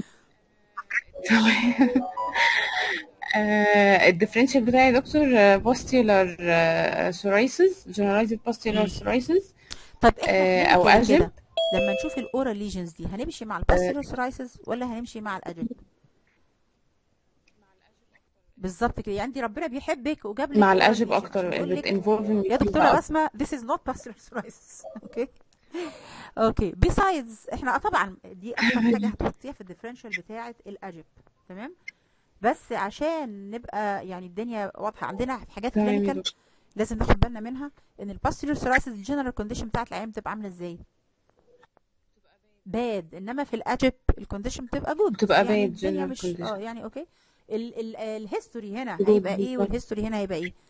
الديفرنشال بتاعي يا دكتور بوستيولار سورايسز جنرالايزد بوستيولار مم. سورايسز طب احنا او كلينيكالي اجل كده لما نشوف الاورال ليجنز دي هنمشي مع الباستيلر سورايسز ولا هنمشي مع الاجل بالظبط كده يعني انت ربنا بيحبك وجاب لك مع اورال الاجل ليجن عشان اكتر يقول لك بتنفولف يا دكتوره بسمه this is not pastoral psoriasis اوكي اوكي besides احنا آه طبعا دي اكتر حاجه هتحطيها في الديفرنشال بتاعه الاجب تمام بس عشان نبقى يعني الدنيا واضحه عندنا في حاجات تمام يا كلينيكال دكتور لازم ناخد بالنا منها ان الباستيلر سورايسيس الجنرال كونديشن بتاعت العيان بتبقى عامله ازاي باد انما في الاجب الكونديشن بتبقى جود بتبقى يعني باد الدنيا جنرال مش اه كونديشن يعني اوكي ال ال الهيستوري هنا جود هيبقى ايه بالظبط والهيستوري هنا هيبقى ايه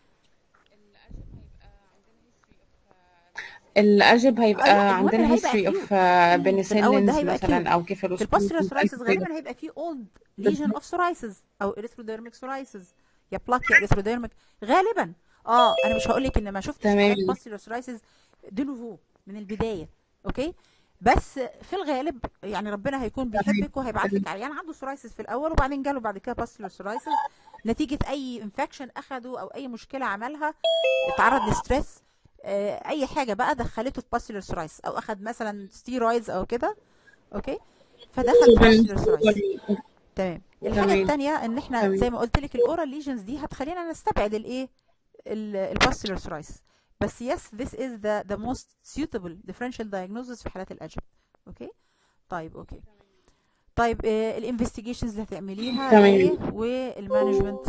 الاجب اه هيبقى لا المهم عندنا هيبقى history acute of في في الاول ده penicillins هيبقى acute مثلا او في كيفالوسبورين الباستيلر او سورايسيس كده غالبا هيبقى فيه اولد ليجن اوف سورايسيس او اريثروديرميك سورايسيس يا بلاك يا اريثروديرميك غالبا اه انا مش هقول لك ان ما شفتش تمام حالات يا دكتور باستيلر سورايسيس دي نوفو من البدايه اوكي بس في الغالب يعني ربنا هيكون بيحبك وهيبعت لك عيان عنده سورايسيس في الاول وبعدين جاله بعد كده باستولار سورايسيس نتيجه اي انفكشن اخده او اي مشكله عملها اتعرض لستريس آه، اي حاجه بقى دخلته في باستولار سورايسيس او اخد مثلا ستيرويدز او كده اوكي فدخل في باستولار سورايسيس تمام الحاجه تمام الثانيه ان احنا تمام زي ما قلت لك الاورال ليجنز دي هتخلينا نستبعد الايه الباستولار سورايسيس بس yes this is the the most suitable differential diagnosis في حالات الاجب اوكي طيب اوكي طيب آه الانفستيجيشنز اللي هتعمليها تمام ايه والمانجمنت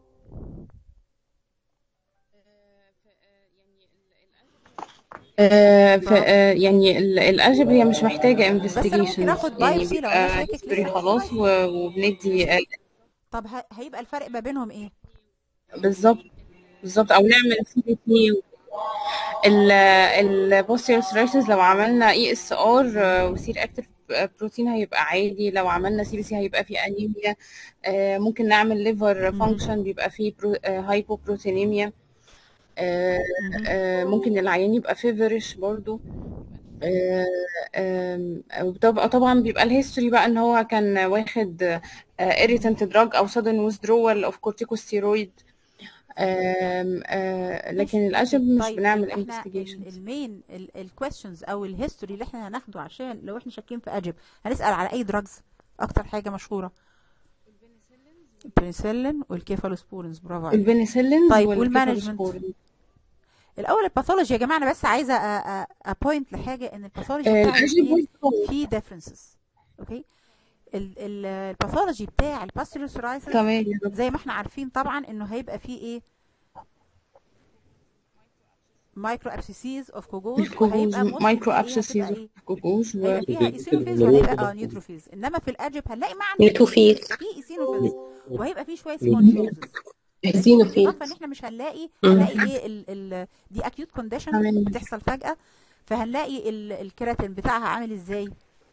آه، ف اه آه، يعني ال- الأجب هي مش محتاجة بس انا ممكن investigations اخد يعني بايوبسي لو انا بيبقى شاكك هيستوري لسه في خلاص سورايسيس و- وبندي آه، طب ه- هيبقى الفرق ما بينهم ايه بالظبط بالظبط أو نعمل سي بي تي البوستيريور سيريسز لو عملنا اي اس ار وسير اكتف بروتين هيبقى عالي لو عملنا سي بي سي هيبقى فيه انيميا آه، ممكن نعمل ليفر مهم. فانكشن بيبقى فيه هايبوبروتينيميا مهم. ممكن العيان يبقى فيفرش برضو آه، آم، وبتبقى طبعا بيبقى الهيستوري بقى ان هو كان واخد irritant drug او sudden withdrawal of corticosteroid آم، آه، لكن ماشي الأجب اوكي مش طيب بنعمل يبقى احنا investigations المين الكويستشنز او الهيستوري اللي احنا هناخده عشان لو احنا شاكين في اجب هنسال على اي دراجز اكتر حاجه مشهوره البنسلين والكيفالوسبورينز برافو عليك البنسلينز طيب والمانجمنت والكيفالوسبورين الاول الباثولوجي يا جماعه انا بس عايزه ابوينت لحاجه ان الباثولوجي آه، بتاع الأجب الاثنين برضه فيه ديفرنسز اوكي ال- ال- الباثولوجي بتاع الباستولار سورايسيس تمام يا رب زي ما احنا عارفين طبعا انه هيبقى فيه ايه مايكرو ابسيسيز اوف كوجوز الكوجوز وهيبقى موستلي مايكرو ايه ابسيسيز هتبقى اوف ايه كوجوز و هيبقى فيها ايسينوفيز ضروري وهيبقى كده اه نيوتروفيز انما في الاجب هنلاقي معا نيوتروفيل في ايسينوفيز وهيبقى فيه شويه سبونجيوزز ماشي زينوفيل بالاضافه ان احنا مش هنلاقي مم. هنلاقي ايه ال ال دي اكيوت كونديشن تمام بتحصل فجاه فهنلاقي ال الكيراتين بتاعها عامل ازاي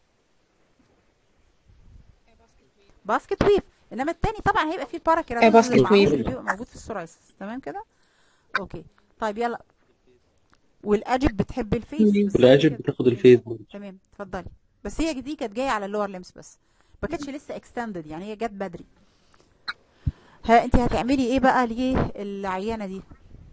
باسكت ويف انما التاني طبعا هيبقى فيه آه، الباراكيراتوزز باسكت المعروف ويف اللي بيبقى موجود في السورايسيس تمام كده اوكي طيب يلا والاجب بتحب الفيس تمام بالظبط والأجب كده بتاخد اوكي الفيسبوك تمام اتفضلي بس هي دي كانت جايه على اللور ليمس بس ما كانتش لسه اكستندد يعني هي جت بدري ها انت هتعملي ايه بقى للعيانه دي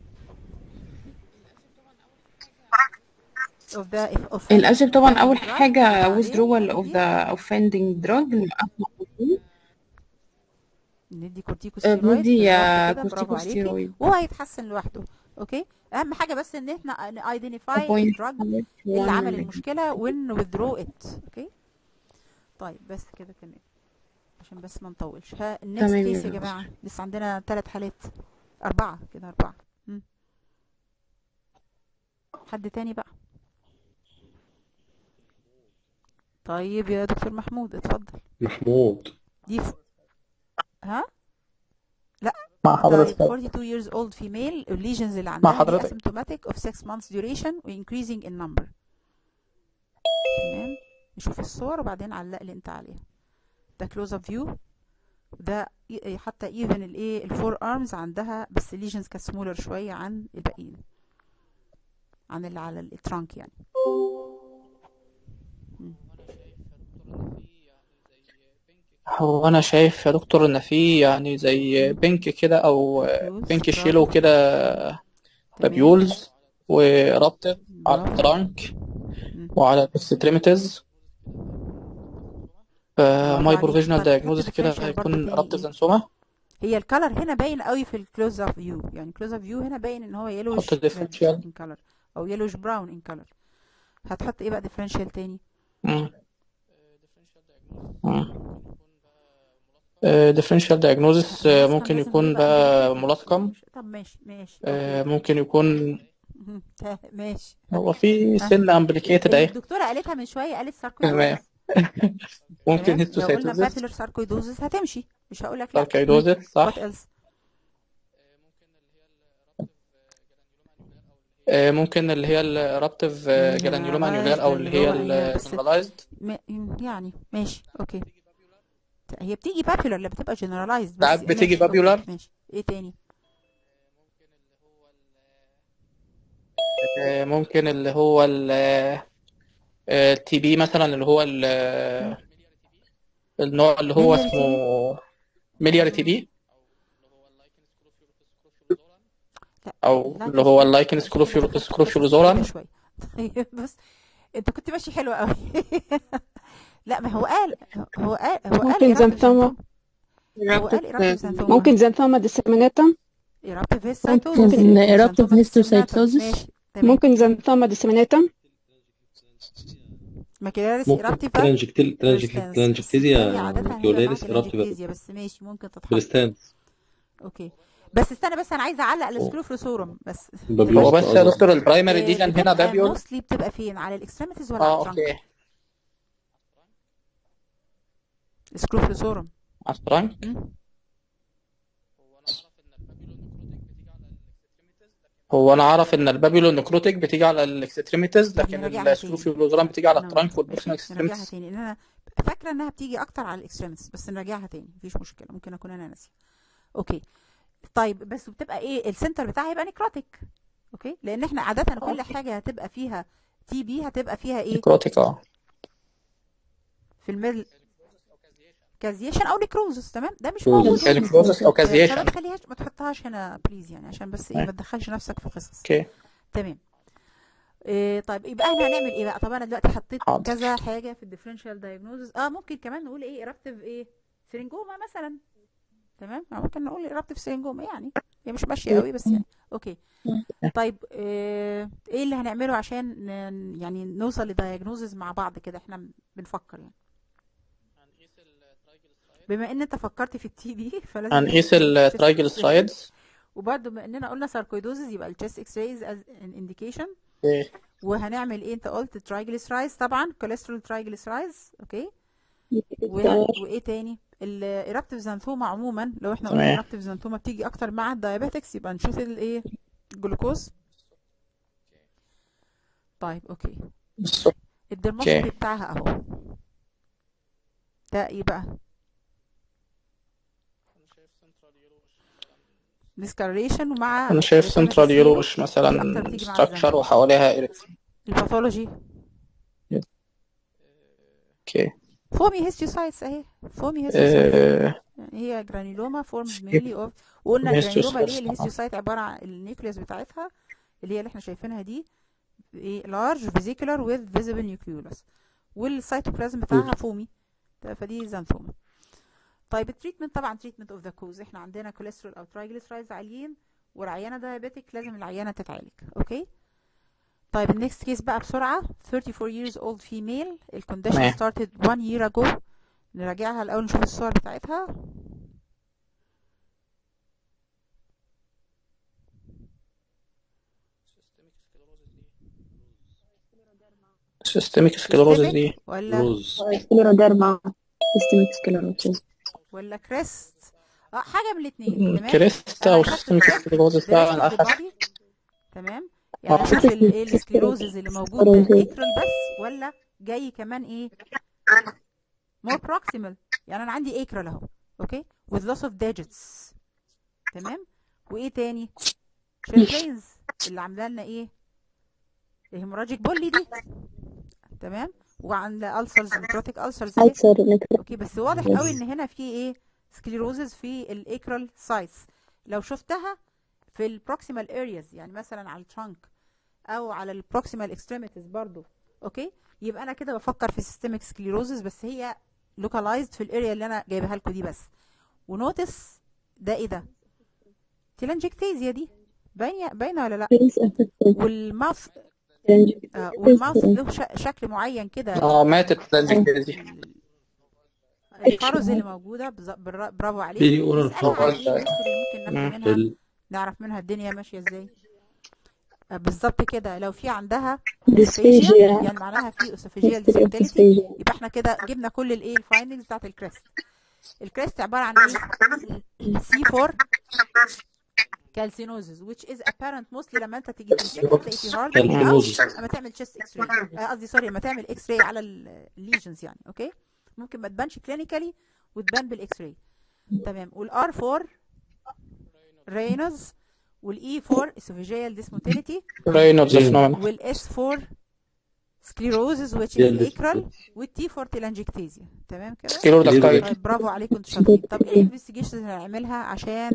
of the if offending الأجب طبعا offending أول drug حاجة وبعدين withdrawal of ندي the offending drug المؤقت ندي آه، كورتيكوستيرويد بندي بالظبط كده برافو عليكي كورتيكوستيرويد وهو هيتحسن لوحده اوكي اهم حاجه بس ان احنا ايدنتيفاي point الدراج five اللي عمل one المشكله وان withdraw it اوكي طيب بس كده كمان عشان بس ما نطولش ها النكست تمام كيس يا يا جماعه لسه عندنا ثلاث حالات اربعه كده اربعه مم. حد تاني بقى طيب يا دكتور محمود اتفضل محمود دي ف... ها لا مع طيب حضرتك 42 years old female الليجنز اللي مع عندها دي حضرتك asymptomatic of 6 months duration و increasing in number تمام نشوف الصور وبعدين علق لي انت عليها ده close up view ده ي- حتى even الايه الفور ارمز عندها بس الليجنز كانت سمولر شويه عن الباقيين عن اللي على الترانك يعني مم. هو انا شايف يا دكتور ان في يعني زي بينك كده او كلوز بينك شيلو برافو كده تمام بابيولز ورابتر على برافو الترانك مم. وعلى الاكستريميتيز برافو فماي عليك بروفيجنال طيب حط دايجنوزس كده ديفرنشال برضه هيكون تاني رابتر ايه زنسوما هي الكالر هنا باين قوي في الكلوز اب فيو يعني كلوز اب فيو هنا باين ان هو حط يلوش ريد ديفرنشال ان كالر او يلوش براون ان كالر هتحط ايه بقى ديفرنشال تاني ديفرنشال دايجنوزس الملصقم ممكن لازم يكون يبقى بقى ملصقم ملصقم مش طب ماشي ماشي آه، اوكي ممكن يكون مهم. تا- ماشي هو في ها سن امبليكيتد اهي الدكتوره قالتها من شويه قالت تمام ساركويدوزس ممكن تمام لو قلنا هيستوسايتوزس بابيلر ساركويدوزس هتمشي مش هقول لك لا ساركايدوزس وات صح ايلس آه، ممكن اللي هي الرابتيف جرانيولوما انيولار او اللي هي جرانيولوما انيولار بس الجنرالايزد م- يعني ماشي اوكي هي بتيجي بابيلر اللي بتبقى جنرالايزد ساعات بس بتيجي ماشي اوكي بابيولار ماشي ايه تاني آه، ممكن اللي هو التي بي مثلا اللي هو ال- النوع اللي هو ملياري تي بي اسمه ملياري تي بي لا او لا اللي هو كده اللايكن بس كده دخلت في قصة سكروفيولوزوران كبيرة شوية طيب بس انت كنت ماشي حلو قوي لا ما هو قال هو قال هو قال ممكن ايرابتيف زنثوما زانثوما هو قال ايرابتيف زانثوما ممكن زنثوما ديسيميناتا ايرابتيف ممكن هيستايتوزس ايرابتيف زانثوما ديسيميناتم هيستوسايتوزس ماشي تمام ممكن زنثوما ديسيميناتا ماكيلاريس ممكن ايرابتيفا ترانجكتيل ترانجكتيل بريستانس بس ترانجكتيزيا الثانية عادة هي مع ميكيولاريس ايرابتيفا تلانجكتيزيا بس ماشي ممكن تتحط بريستانس اوكي بس استنى بس انا عايزه اعلق السكروفلوسورم بس هو بابيوس بس يا قصدك دكتور البرايمري آه، ليجن هنا بتبقى بابيول موستلي بتبقى فين على الاكستريميتيز ولا على اه الترانك اوكي السكروفلوسورم على الترانك مم. هو انا اعرف ان البابيلو نكروتيك بتيجي على الاكستريميتيز طب لكن نراجعها تاني السكروفيولوزران بتيجي على نو الترانك والبوكسين ماشي نراجعها اكستريميتيز تاني لان انا فاكره انها بتيجي اكتر على الاكستريميتيز بس نراجعها تاني مفيش مشكله ممكن اكون انا ناسيه اوكي طيب بس بتبقى ايه السنتر بتاعها يبقى نكروتيك اوكي لان احنا عاده كل حاجه هتبقى فيها تي بي هتبقى فيها ايه نكروتيك اه في الميدل كازيشن او نكروزس تمام ده مش كروزس. موجود يعني هنا كلوزس او آه، فما كازيشن تخليهاش ما تحطهاش هنا بليز يعني عشان بس ايه ما تدخلش نفسك في قصص اوكي تمام إيه طيب يبقى احنا هنعمل ايه بقى طب انا دلوقتي حطيت حاضر كذا حاجه في الديفرنشال دايجنوزز اه ممكن كمان نقول ايه ايرابتيف ايه سرنجوما مثلا تمام آه، ممكن نقول ايرابتيف سرنجوما يعني هي مش ماشيه قوي بس يعني اوكي طيب إيه, ايه اللي هنعمله عشان ن- يعني نوصل لدايجنوزز مع بعض كده احنا بنفكر يعني بما ان انت فكرت في التي بي فلازم هنقيس نعمل chest الترايجلسرايدز وبرده بما اننا قلنا ساركويدوزز يبقى التشست اكس رايز از ان انديكيشن اوكي وهنعمل ايه انت قلت ترايجليسرايز طبعا كوليسترول ترايجليسرايز اوكي و... وايه تاني الايرابتيف زانثوما عموما لو احنا قلنا تمام ايرابتيف زانثوما بتيجي اكتر مع الدايابيتكس يبقى نشوف الايه الجلوكوز طيب اوكي بالظبط الدرموسكوبي اوكي بتاعها اهو ده ايه بقى ديسكاريشن ومع انا شايف رسامة سنترال السيرو يلوش دي مثلا اكتر بتيجي مع ستراكشر الزنثوما وحواليها إيريكسون الباثولوجي اوكي فومي هيستيوسايتس اهي فومي هيستيوسايتس آه، يعني هي جرانيلوما فورمز مينلي اوف وقلنا الجرانيلوما ليه هيستوسايتس الهيستيوسايت عباره عن النيوكليوس بتاعتها اللي هي اللي احنا شايفينها دي ايه لارج فيزيكولار وذ فيزيبل نيوكليولس والسيتوبلازم بتاعها فومي ده- فدي زانثوما طيب التريتمنت طبعا تريتمنت اوف ذا كوز احنا عندنا كوليسترول او ترايجليسرايدز عاليين والعيانه دايابيتك لازم العيانه تتعالج اوكي طيب النكست كيس بقى بسرعه 34 years old female الكونديشن تمام started one year ago نراجعها الاول نشوف الصور بتاعتها سيستميك سكلروزس سيستميك دي ولا روز سكليروديرما سيستميك سكليروسيس ولا كريست اه حاجه من الاثنين تمام كريست انا او اخدت سيستميك الكريست سكلروزس the ده rest على of the حسب body تمام يعني اه اشوف الايه السكليروزز اللي موجود ده ايكرال بس ولا جاي كمان ايه more proximal يعني انا عندي ايكرال اهو اوكي with loss of digits تمام وايه تاني شيرلينز اللي عامله لنا ايه الهيموراجيك بولي دي تمام وعندنا ألسرز نكروتيك ألسرز اهي ألسر اوكي بس واضح قوي ان هنا في ايه سكليروزز في الايكرال سايتس لو شفتها في البروكسيمال ارياز يعني مثلا على الترانك او على البروكسيمال اكستريميتيز برضو اوكي يبقى انا كده بفكر في سيستميك سكليروزز بس هي لوكالايزد في الاريا اللي انا جايبها لكم دي بس ونوتس ده ايه ده تيلانجكتيزيا دي باينه باينه ولا لا والماوث آه والماوث له ش- شكل معين كده اه ماتت دي الفاروز اللي موجوده بز- برا- برافو عليك بيري اورال نسألها عن فاروز ايه الهيستوري ممكن ناخد منها ال- نعرف منها الدنيا ماشيه ازاي آه، بالظبط كده لو في عندها اسوفيجيا ديسفيجيا يعني معناها في اسوفيجيال history of ديسبيتاليتي dysphagia يبقى احنا كده جبنا كل الايه الفايندنجز بتاعت الكريست الكريست عباره عن ايه سي 4 كالسينوزز which is apparent mostly لما انت تيجي تمسكها تلاقي في هارد او كالسينوزس اما تعمل تشيست اكس راي قصدي سوري اما تعمل اكس راي على الليجنز يعني اوكي ممكن ما تبانش كلينيكالي وتبان بالاكس راي تمام والار 4 رينوز والاي فور esophageal dysmotility Raynaud's phenomenon والاس فور sclerosis which is Yeah, acral والتي فور telangiectasia تمام كده Sclerodercide طيب برافو عليكم انتوا شاطرين طب ايه الانفستيجيشنز اللي هنعملها عشان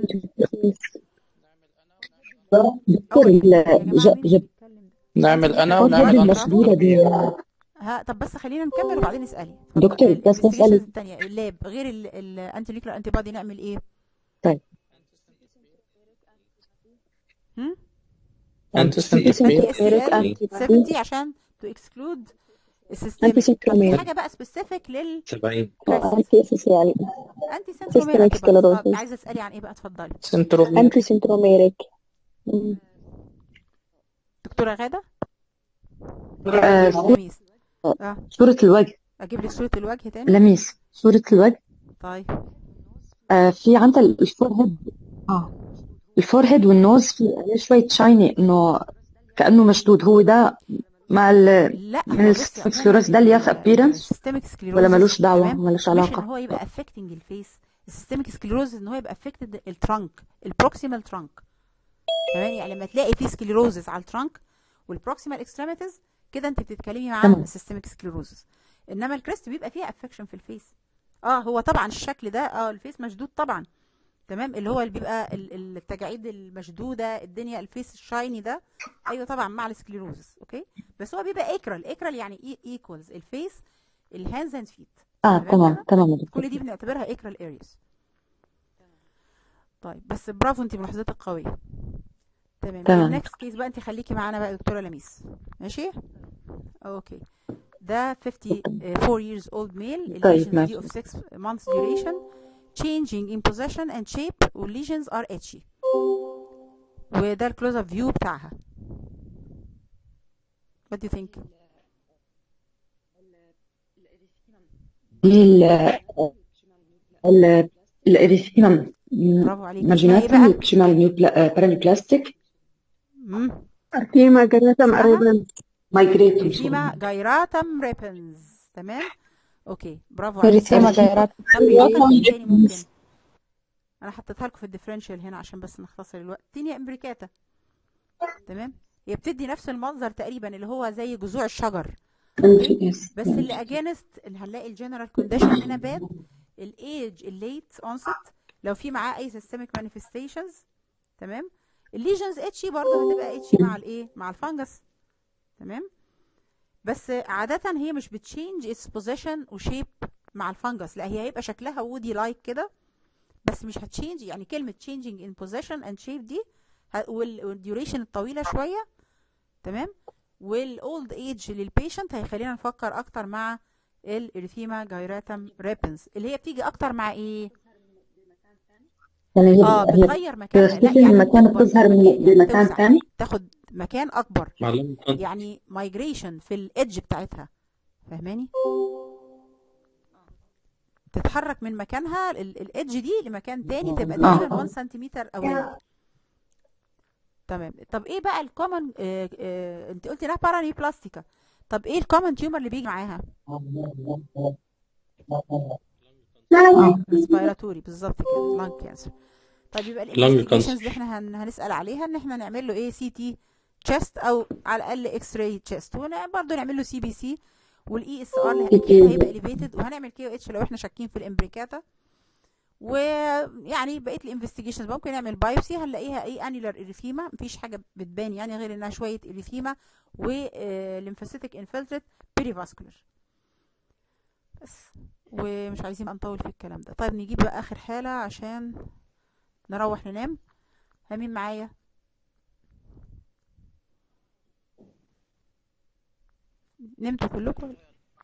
دكتور اول ال- حاجه يا جماعه ج- مين ج- اللي بيتكلم ده نعمل أنا الفور هيد ونعمل أنا المشدودة دي ها طب بس خلينا نكمل وبعدين اسالي اتفضل دكتور بس الانفستيجيشنز بسألك التانية اللاب غير الانتي نيوكلير انتي بودي نعمل ايه طيب هم أنت أنتي سنتيفير انتي اس سي سنتروميريك ال أنتي 70 عشان تو اكسكلود أنتي السيستميك طب في سنتروميريك حاجه بقى سبيسيفيك لل 70 أنتي أساسيال انتي سنترومير سيستميك انتي بوديز اه سكلروسيس عايزه اسالي عن ايه بقى اتفضلي سنترومير أنتي سنتروميريك مم. دكتوره غاده آه، صورة لميس اه صورة الوجه اجيب لك صوره الوجه تاني لميس صورة الوجه طيب آه في عندها الفور هيد اه الفور هيد والنوز في عليه شوية شايني إنه كأنه مشدود هو ده مع ال لا من هو بصي السيستميك عموما سكليروز ده الياس ابيرنس السيستميك ولا سكليروزس ملوش دعوة تمام ملوش مش ان علاقة هو يبقى افكتنج الفيس السيستميك سكليروزس ان هو يبقى افكتد الترانك البروكسيمال ترانك تمام يعني لما تلاقي في سكليروزس على الترانك والبروكسيمال اكستريميتيز كده انت بتتكلمي مع تمام السيستميك سكليروزس انما الكريست بيبقى فيها افكشن في الفيس اه هو طبعا الشكل ده اه الفيس مشدود طبعا تمام اللي هو اللي بيبقى ال- التجاعيد المشدوده الدنيا الفيس الشايني ده ايوه طبعا مع السكليروزس اوكي بس هو بيبقى ايكرال ايكرال يعني ايكوالز الفيس الهاندز اند فيت اه تمام تمام كده تمام يا دكتور كل دي بنعتبرها ايكرال ارياز طيب بس برافو انت ملاحظتك قويه تمام تمام النكست كيس بقى انت خليكي معانا بقى يا دكتوره لميس ماشي اوكي ده 54 years old male طيب lesions دي ماشي of 6 months duration changing in position and shape والlesions are etchy وده الكلوز اب فيو بتاعها what do you think دي ال ال الإريثيما برافو عليكي اسمها ايه ماجيناتم بقى لبشيمال بارانيبلاستيك امم أرتيما جراتم اسمها أريبن مايجريتوم إريثيما جايراتم ريبنز تمام اوكي برافو عليكي إريثيما إريثيما جايرات طب في كمان ايه تاني ممكن انا حطيتها لكم في الديفرنشال هنا عشان بس نختصر الوقت تينيا امبريكاتا تمام هي بتدي نفس المنظر تقريبا اللي هو زي جذوع الشجر اوكي يس بس اللي اجينست اللي هنلاقي الجنرال كونديشن هنا باد الايج الليت اونست لو في معاه اي سيستميك مانيفستيشنز تمام الليجنز اتشي برضه هتبقى اتشي مع الايه مع الفنجس تمام بس عادة هي مش بتشينج اتس بوزيشن وشيب مع الفنجس لا هي هيبقى شكلها وودي لايك كده بس مش هتشينج يعني كلمة changing in position and shape دي ه- وال- والديوريشن الطويلة شوية تمام والاولد ايج للبيشنت هيخلينا نفكر اكتر مع الاريثيما جايراتم ريبنز اللي هي بتيجي اكتر مع ايه يعني هي اه هي بتغير مكانها لا بتختفي يعني من مكان بتكبر بتظهر في من المكان يعني بمكان بتوسع ثاني تاخد مكان اكبر معلم يعني مايجريشن في الايدج بتاعتها فاهماني تتحرك من مكانها الايدج دي لمكان تاني تبقى تقريبا 1 سنتيمتر اواي تمام طب ايه بقى الكومن آه آه انت قلتي انها باراني بلاستيكا طب ايه الكومن تيومر اللي بيجي معاها اه ريسبيراتوري بالظبط كده لانج كانسر طيب يبقى lung الانفستيجيشنز cancer اللي احنا هن... هنسال عليها ان احنا نعمل له ايه سي تي تشيست او على الاقل اكس راي تشيست وبرضه نعمل له سي بي سي والاي اس ار اللي اكيد هيبقى اليفيتد وهنعمل كيو اتش لو احنا شاكين في الامبريكاتا ويعني بقيه الانفستيجيشنز ممكن نعمل بايوسي هنلاقيها ايه انيلر اريثيما مفيش حاجه بتبان يعني غير انها شويه اريثيما وليمفوسيتك انفلتريت بيريفاسكولار بس ومش عايزين بقى نطول في الكلام ده طيب نجيب بقى اخر حاله عشان نروح ننام همين معايا نمتوا كلكم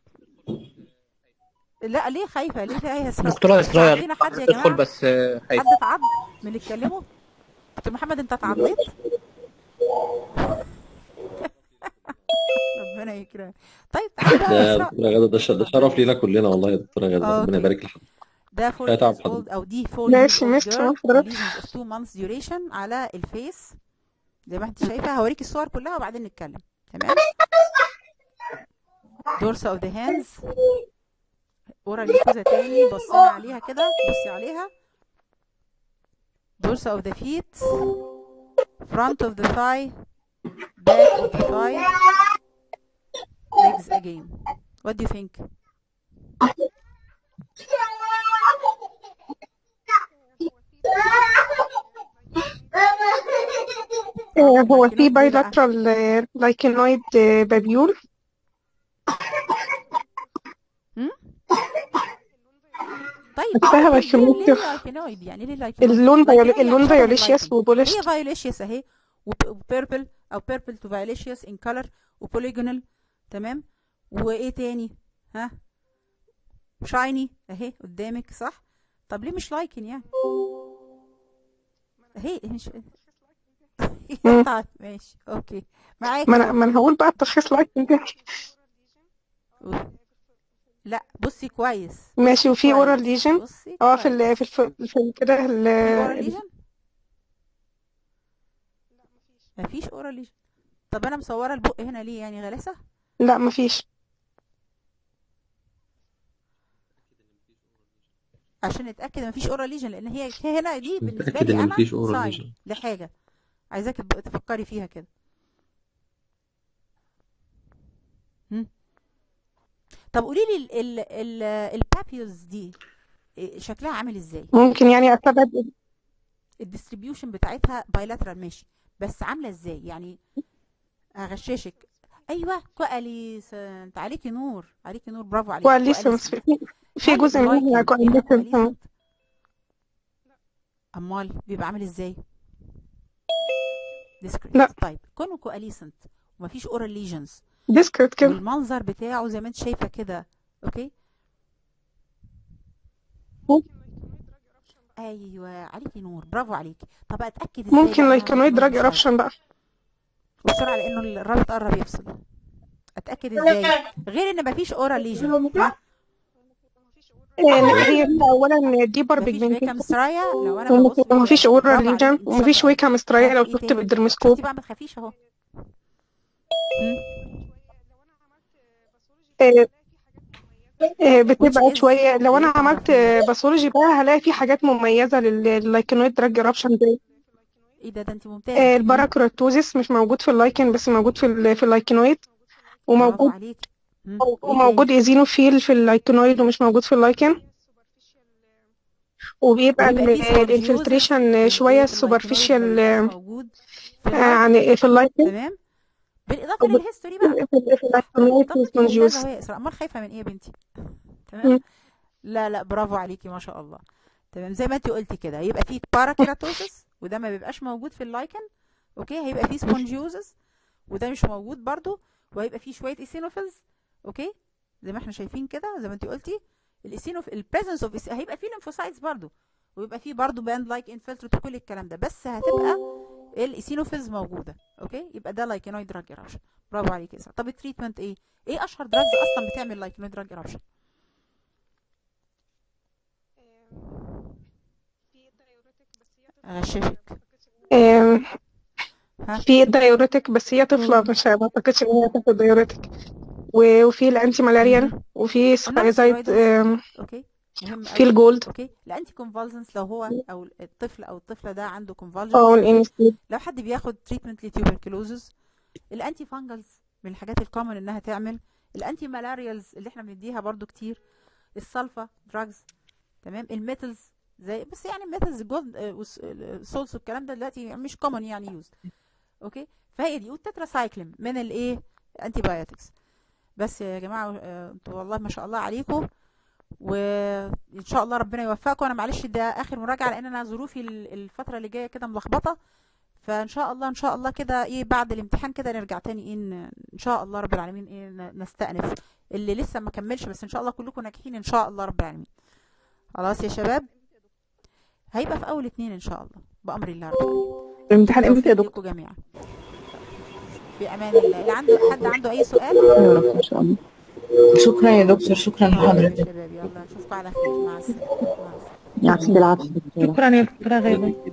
لا ليه خايفه ليه يا اسراء دكتورة مش إسراء عندنا حد يا تدخل جماعه بس آه، خايف حد اتعض من اللي اتكلموا دكتور محمد انت اتعضيت ربنا يكرمك طيب تعالى بقى يا ده اسراء دكتورة غادة ده ش- ده شرف لينا كلنا والله يا دكتورة غادة ربنا اوكي يبارك لحضرتك ده 4 تعب years old حضرتك او دي 4 years ماشي old ماشي girl سامح حضرتك lesions of 2 months duration على الفيس زي ما انت شايفه هوريك الصور كلها وبعدين نتكلم تمام دورسا اوف ذا هاندز اورا ليكوزا تاني بصينا عليها كده بصي عليها دورسا اوف ذا فيت front of the thigh back of the thigh legs again what do you think آه، هو في لايكنويد ليه بقى بايلاترال لايكنويد بابيول هم؟ طيب نفسها ليه ليه لايكنويد ليه لايكنويد يعني ليه لايكنويد اللون فيول... لايكنويد اللون يعني شبه فيوليشيوس اللايكن وبولشت هي فايوليشيوس اهي وبيربل او بيربل تو فايوليشيوس ان كلر وبوليجونال تمام وايه تاني ها شايني اهي قدامك صح طب ليه مش لايكن يعني اهي مش مم. طيب ماشي اوكي معاك ما انا ما انا هقول بقى التشخيص لايكن ده لا بصي كويس ماشي بصي وفي اورال كويس ليجن بصي اه في كويس ال في الف... في ال- كده ال... في اورال ليجن مفيش اورال ليجن طب انا مصوره البق هنا ليه يعني غلاسه لا مفيش عشان نتاكد مفيش اورال ليجن لان هي هنا دي بالنسبه متأكد لي إن انا مفيش oral ساين lesion. لحاجه عايزاك تبقى تفكري فيها كده هم؟ طب قولي لي ال ال ال البابيوز دي إيه شكلها عامل ازاي ممكن يعني استبعد الديستريبيوشن بتاعتها بايلاترال ماشي بس عامله ازاي يعني هغششك ايوه كواليسنت عليكي نور عليكي نور برافو عليكي كواليسنس كواليسنت في في هل جزء منها اللايكن بيبقى كواليسنس كواليسنت امال بيبقى عامل ازاي ديسكريت لا طيب كونه كواليسنت ومفيش اورال ليجنز ديسكريت كده والمنظر بتاعه زي ما انت شايفه كده اوكي ايوه عليكي نور برافو عليكي طب اتاكد ازاي ممكن بقى لايكنويد انه دراج مش لايكن ارابشن بقى وبسرعه لانه الرابط قرب يفصل اتاكد ازاي غير ان مفيش اورال ليجن ها آه، هي اولا ديبر مفيش بيجمنتيشن ويكا مسترايا لو انا ببص ومفيش اورال برافو عليكي ليجن انت ومفيش شاطره ويكا مسترايا ها لو ايه شفت تاني بالدرمسكوب شفتي بقى ما تخافيش اهو مم. آه، آه، which بتبقى is شوية لو أنا ايه عملت تعرفيني باثولوجي بقى هلاقي في حاجات مميزة لل- لللايكنويد دراج ارابشن زي ايه ده ده انت ممتازه آه، مم. الباراكروتوزيس مش موجود في اللايكن بس موجود في ال- في اللايكنويد برافو وموجود عليكي مم. وايه تاني وموجود ايزينوفيل في اللايكنويد ومش موجود في اللايكن وبيبقى وبيبقى فيه سبونجيوزس الانفلتريشن في شوية الايه في اللايكنويد سوبرفيشال ما بيبقاش موجود في اللايكن عن في اللايكن تمام بالاضافه وب- للهيستوري بقى في في اللايكنويد طب ما انت سبونجيوز ممتازه اهي يا اسراء امال خايفه من ايه يا بنتي تمام لا لا برافو عليكي ما شاء الله تمام زي ما انت قلتي كده يبقى فيه باراكيراتوزس وده ما بيبقاش موجود في اللايكن اوكي هيبقى فيه سبونجيوزس وده مش موجود برضو وهيبقى فيه شويه ايسينوفيلز اوكي زي ما احنا شايفين كده زي ما انت قلتي الايسينوف البريزنس اوف هيبقى فيه ليمفوسايتس برضو ويبقى فيه برضو باند لايك انفلترت وكل الكلام ده بس هتبقى الايسينوفيلز موجوده اوكي يبقى ده لايكينويد دراج ايرابشن برافو عليكي يا اسراء طب التريتمنت ايه ايه اشهر دراجز اصلا بتعمل لايكينويد دراج ايرابشن اغششك آم، ها في دايوريتك بس هي طفلة مش ما اعتقدش ان هي تاخد دايوريتك و- وفي الانتي مالاريان مهم. وفي النون سبايزايد ستيرويدالز اوكي مهم في قوي الجولد اوكي الانتي كونفالسنس لو هو او الطفل او الطفله ده عنده اه كونفالجنز اوكي والانستيد لو حد بياخد تريتمنت لتيوبركلوزز الانتي فانجلز من الحاجات الكومن انها تعمل الانتي مالاريالز اللي احنا بنديها برضو كتير السلفا دراجز تمام الميتلز زي بس يعني الميتلز جولد والسولس والكلام ده دلوقتي مش كومن يعني يوز اوكي فهي دي والتتراسايكلين من الايه انتي بايوتكس بس يا جماعه آه، انتوا والله ما شاء الله عليكم وان شاء الله ربنا يوفقكم انا معلش ده اخر مراجعه لان انا ظروفي ال- الفتره اللي جايه كده ملخبطه فان شاء الله ان شاء الله كده ايه بعد الامتحان كده نرجع تاني ايه ن- ان شاء الله رب العالمين ايه ن- نستأنف اللي لسه ما كملش بس ان شاء الله كلكم ناجحين ان شاء الله رب العالمين خلاص يا شباب هيبقى في اول اتنين ان شاء الله بامر الله رب العالمين الامتحان امتى يا بالتوفيق دكتور؟ لكم جميعا في امان الله اللي عنده حد عنده اي سؤال يا رب ان شاء الله شكرا يا دكتور شكرا شكرا يا لحضرتك شباب يلا نشوفكم على خير مع السلامه مع السلامه يعطيك العافية دكتورة شكرا يا دكتورة غادة